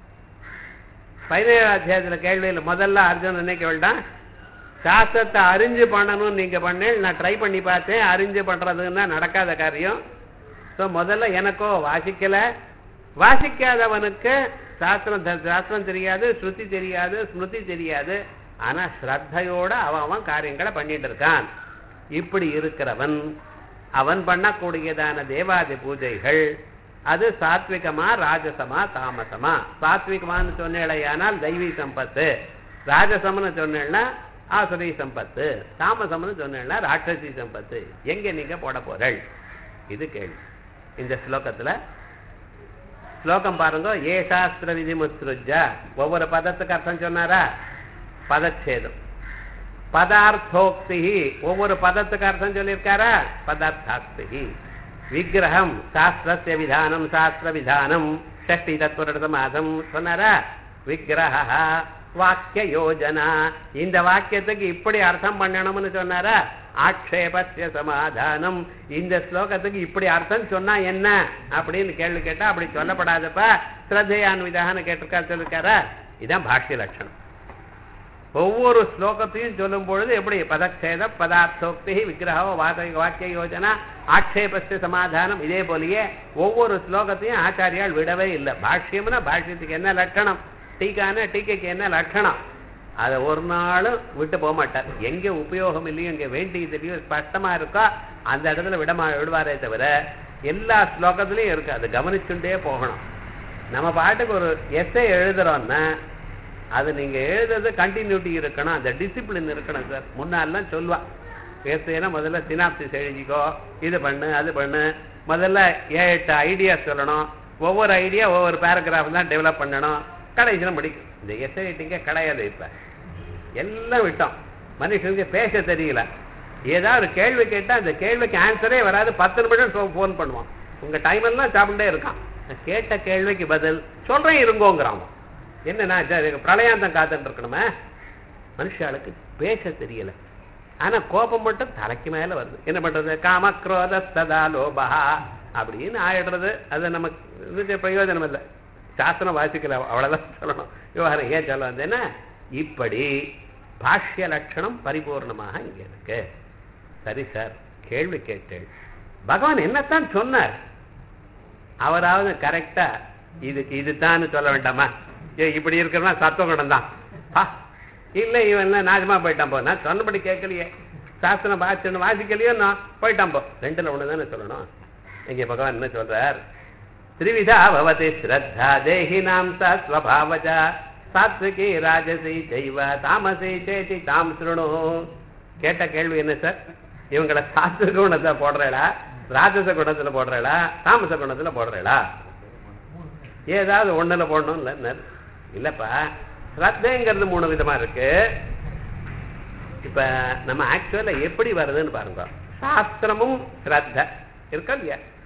பதினேழு அத்தியாயத்துல கேள்வியில் முதல்ல அர்ஜுன் நினைக்க வேண்டாம் சாஸ்திரத்தை அறிஞ்சு பண்ணணும்னு நீங்க பண்ணேன் நான் ட்ரை பண்ணி பார்த்தேன் அறிஞ்சு பண்றதுன்னா நடக்காத காரியம் ஸோ முதல்ல எனக்கோ வாசிக்கல வாசிக்காதவனுக்கு சாஸ்திரம் த- சாஸ்திரம் தெரியாது ஸ்ருதி தெரியாது ஸ்மிருதி தெரியாது ஆனா ஸ்ரத்தையோட அவன் அவன் காரியங்களை பண்ணிட்டு இருக்கான் இப்படி இருக்கிறவன் அவன் பண்ணக்கூடியதான தேவாதி பூஜைகள் அது சாத்விகமா ராஜசமா தாமசமா சாத்விகமான்னு சொன்னேடையானால் தெய்வீ சம்பத்து ராஜசம்னு சொன்னேன்னா ஆசுரி சம்பத்து தாமசம்னு சொன்னேன்னா ராட்சசி சம்பத்து எங்க நீங்க போட போறள் இது கேள்வி இந்த ஸ்லோகத்துல ஸ்லோகம் பாருங்க ஏ சாஸ்திர விதி முத்ருஜ ஒவ்வொரு பதத்துக்கு அர்த்தம் சொன்னாரா பதச்சேதம் பதார்த்தோக்தி ஒவ்வொரு பதத்துக்கு அர்த்தம் சொல்லியிருக்காரா பதார்த்தாஸ்தி விக்கிரகம் சாஸ்திரஸ்ய விதானம் சாஸ்திர விதானம் ஷஷ்டி தத்துவ மாதம் சொன்னாரா விக்கிரக வாக்கிய யோஜனா இந்த வாக்கியத்துக்கு இப்படி அர்த்தம் பண்ணணும்னு சொன்னாரா ஆக்ஷேபஸ்ய சமாதானம் இந்த ஸ்லோகத்துக்கு இப்படி அர்த்தம் சொன்னா என்ன அப்படின்னு கேள்வி கேட்டா அப்படி சொல்லப்படாதப்ப ஸ்ரத்தையான்விதான்னு கேட்டிருக்காரு சொல்லிருக்காரா இதான் பாஷ்ய லட்சணம் ஒவ்வொரு ஸ்லோகத்தையும் சொல்லும் பொழுது எப்படி பதக்ஷேத பதார்த்தோக்தி விக்கிரக வாத வாக்கிய யோஜனா ஆக்ஷேபஸ்ய சமாதானம் இதே போலயே ஒவ்வொரு ஸ்லோகத்தையும் ஆச்சாரியால் விடவே இல்லை பாஷ்யம்னா பாஷ்யத்துக்கு என்ன லட்சணம் டீக்கான டீக்கைக்கு என்ன லட்சணம் அதை ஒரு நாளும் விட்டு போக மாட்டார் எங்க உபயோகம் இல்லையோ இங்க வேண்டியது இல்லையோ ஸ்பஷ்டமா இருக்கோ அந்த இடத்துல விடமா விடுவாரே தவிர எல்லா ஸ்லோகத்திலையும் இருக்கு அது கவனிச்சுட்டே போகணும் நம்ம பாட்டுக்கு ஒரு எஸ்ஸை எழுதுறோம்னா அது நீங்க எழுதுறது கண்டினியூட்டி இருக்கணும் அந்த டிசிப்ளின் இருக்கணும் சார் முன்னாலாம் சொல்லுவா எஸ்ஏனா முதல்ல சினாப்சிஸ் எழுதிக்கோ இது பண்ணு அது பண்ணு முதல்ல ஏழு எட்டு ஐடியா சொல்லணும் ஒவ்வொரு ஐடியா ஒவ்வொரு பேராகிராஃப் தான் டெவலப் பண்ணணும் கடைசியில் முடிக்கும் இந்த எஸ்ஐ ரைட்டிங்கே கிடையாது இப்ப எல்லாம் விட்டோம் மனுஷனுக்கு பேச தெரியல ஏதாவது ஒரு கேள்வி கேட்டா அந்த கேள்விக்கு ஆன்சரே வராது பத்து நிமிஷம் ஃபோன் பண்ணுவான் உங்க டைம் எல்லாம் சாப்பிட்டே இருக்கான் நான் கேட்ட கேள்விக்கு பதில் சொல்றேன் இருங்கோங்கிறான் அவன். என்னன்னா சரி, பிரளயாந்தம் காத்துட்டு இருக்கணுமே மனுஷாளுக்கு பேச தெரியல ஆனா கோபம் மட்டும் தலைக்கு மேல வருது என்ன பண்றது காம குரோத சதா லோபா அப்படின்னு ஆயிடுறது அது நமக்கு இது பிரயோஜனம் இல்லை சாஸ்திரம் வாசிக்கல அவ்வளவுதான் சொல்லணும் விவகாரம் ஏன் சொல்ல வந்தேன்னா இப்படி பாஷ்ய லட்சணம் பரிபூர்ணமாக இங்க இருக்கு சரி சார் கேள்வி கேட்டேன் பகவான் என்னத்தான் சொன்னார் அவராவது கரெக்டா இதுக்கு இதுதான்னு சொல்ல வேண்டாமா ஏ இப்படி இருக்கிறனா சத்துவகுணம் தான் பா இல்லை இவன் என்ன நாசமா போயிட்டான் போ நான் சொன்னபடி கேட்கலையே சாஸ்திரம் வாசிச்சு வாசிக்கலையோ நான் போயிட்டான் போ ரெண்டுல ஒண்ணு தானே சொல்லணும் இங்க பகவான் என்ன சொல்றார் திரிவிதா பவதி ஸ்ரத்தா தேஹினாம் சா ஸ்வபாவஜா சாத்விகி ராஜசி தெய்வ தாமசி சேதி தாம் சுருணு கேட்ட கேள்வி என்ன சார் இவங்களை சாத்விக குணத்தை போடுறேடா ராஜச குணத்துல போடுறேடா தாமச குணத்துல போடுறேடா ஏதாவது ஒண்ணுல போடணும் இல்ல இல்லப்பா ஸ்ரத்தைங்கிறது மூணு விதமா இருக்கு இப்ப நம்ம ஆக்சுவலா எப்படி வருதுன்னு பாருங்க சாஸ்திரமும் ஸ்ரத்த இருக்கா இல்லையா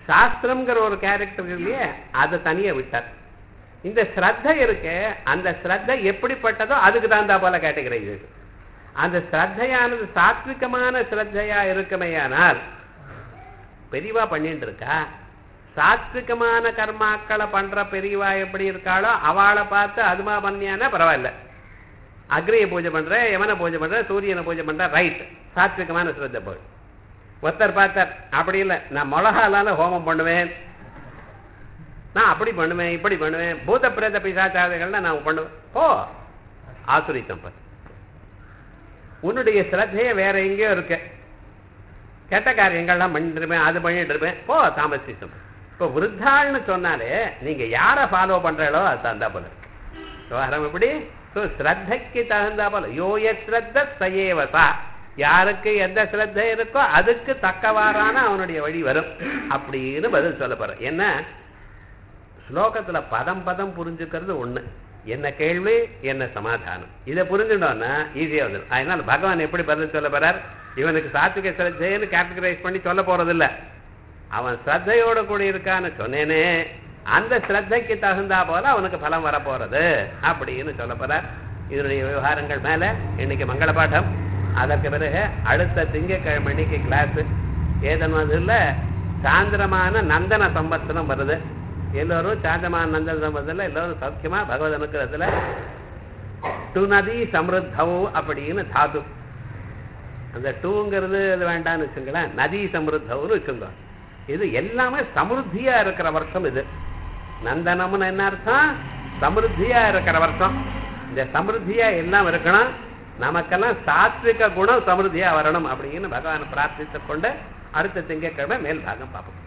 சாஸ்திரம்ங்கிற ஒரு கேரக்டர் இல்லையே அதை தனியா விட்டார் இந்த ஸ்ரத்தை இருக்கு அந்த ஸ்ரத்தை எப்படிப்பட்டதோ அதுக்கு தகுந்தா போல கேட்டகரைஸ் இருக்கு அந்த ஸ்ரத்தையானது சாத்விகமான ஸ்ரத்தையா இருக்குமேயானால் பெரியவா பண்ணிட்டு இருக்கா சாத்விகமான கர்மாக்களை பண்ற பெரியவா எப்படி இருக்காளோ அவளை பார்த்து அதுமா பண்ணியானா பரவாயில்ல அக்னியை பூஜை பண்ற யமனை பூஜை பண்ற சூரியனை பூஜை பண்ற ரைட் சாத்விகமான ஸ்ரத்தை போய் ஒருத்தர் பார்த்தார் அப்படி இல்லை நான் மிளகாலால ஹோமம் பண்ணுவேன் நான் அப்படி பண்ணுவேன் இப்படி பண்ணுவேன் பூத பிரேத பிசாச்சாரங்கள்லாம் நான் பண்ணுவேன் ஓ ஆசுரித்தம் பார் உன்னுடைய சிரத்தையே வேற எங்கேயோ இருக்கு கெட்ட காரியங்கள்லாம் பண்ணிட்டு இருப்பேன் அது பண்ணிட்டு இருப்பேன் போ தாமசித்தம் இப்போ விருத்தாள்னு சொன்னாலே நீங்க யாரை ஃபாலோ பண்றீங்களோ அது தகுந்தா போல இருக்கு விவகாரம் எப்படி ஸோ ஸ்ரத்தைக்கு தகுந்தா போல யோய ஸ்ரத்த சயேவசா யாருக்கு எந்த ஸ்ரத்தை இருக்கோ அதுக்கு தக்கவாறான அவனுடைய வழி வரும் அப்படின்னு பதில் சொல்ல போறேன் என்ன ஸ்லோகத்துல பதம் பதம் புரிஞ்சுக்கிறது ஒண்ணு என்ன கேள்வி என்ன சமாதானம் இதை புரிஞ்சுட்டோம்னா ஈஸியா வந்துடும் அதனால பகவான் எப்படி பதில் சொல்ல போறார் இவனுக்கு சாத்விக ஸ்ரத்தைன்னு கேட்டகரைஸ் பண்ணி சொல்ல போறது இல்ல அவன் ஸ்ரத்தையோட கூட இருக்கான்னு சொன்னேனே அந்த ஸ்ரத்தைக்கு தகுந்தா போல அவனுக்கு பலம் வரப்போறது அப்படின்னு சொல்ல போறார் இதனுடைய விவகாரங்கள் மேல இன்னைக்கு மங்கள பாடம் அதற்கு பிறகு அடுத்த திங்கக்கிழமை அன்னைக்கு கிளாஸ் ஏதனதுல சாந்திரமான நந்தன சம்பத்சரம் வருது எல்லோரும் சாந்தமான நந்தன சம்பத்துல எல்லோரும் சௌக்கியமா பகவத் அனுக்கிறதுல டுநதி சமிருத்தவ் அப்படின்னு தாது அந்த டூங்கிறது அது வேண்டாம்னு வச்சுங்களேன் நதி சமிருத்தவ்னு வச்சுங்க இது எல்லாமே சமிருத்தியா இருக்கிற வருஷம் இது நந்தனம்னு என்ன அர்த்தம் சமிருத்தியா இருக்கிற வருஷம் இந்த சமிருத்தியா எல்லாம் இருக்கணும் நமக்கெல்லாம் சாத்விக குணம் சமிருத்தியா வரணும் அப்படின்னு பகவான் பிரார்த்தித்துக் கொண்டு அடுத்த திங்கட்கிழமை மேல் பாகம் பார்ப்போம்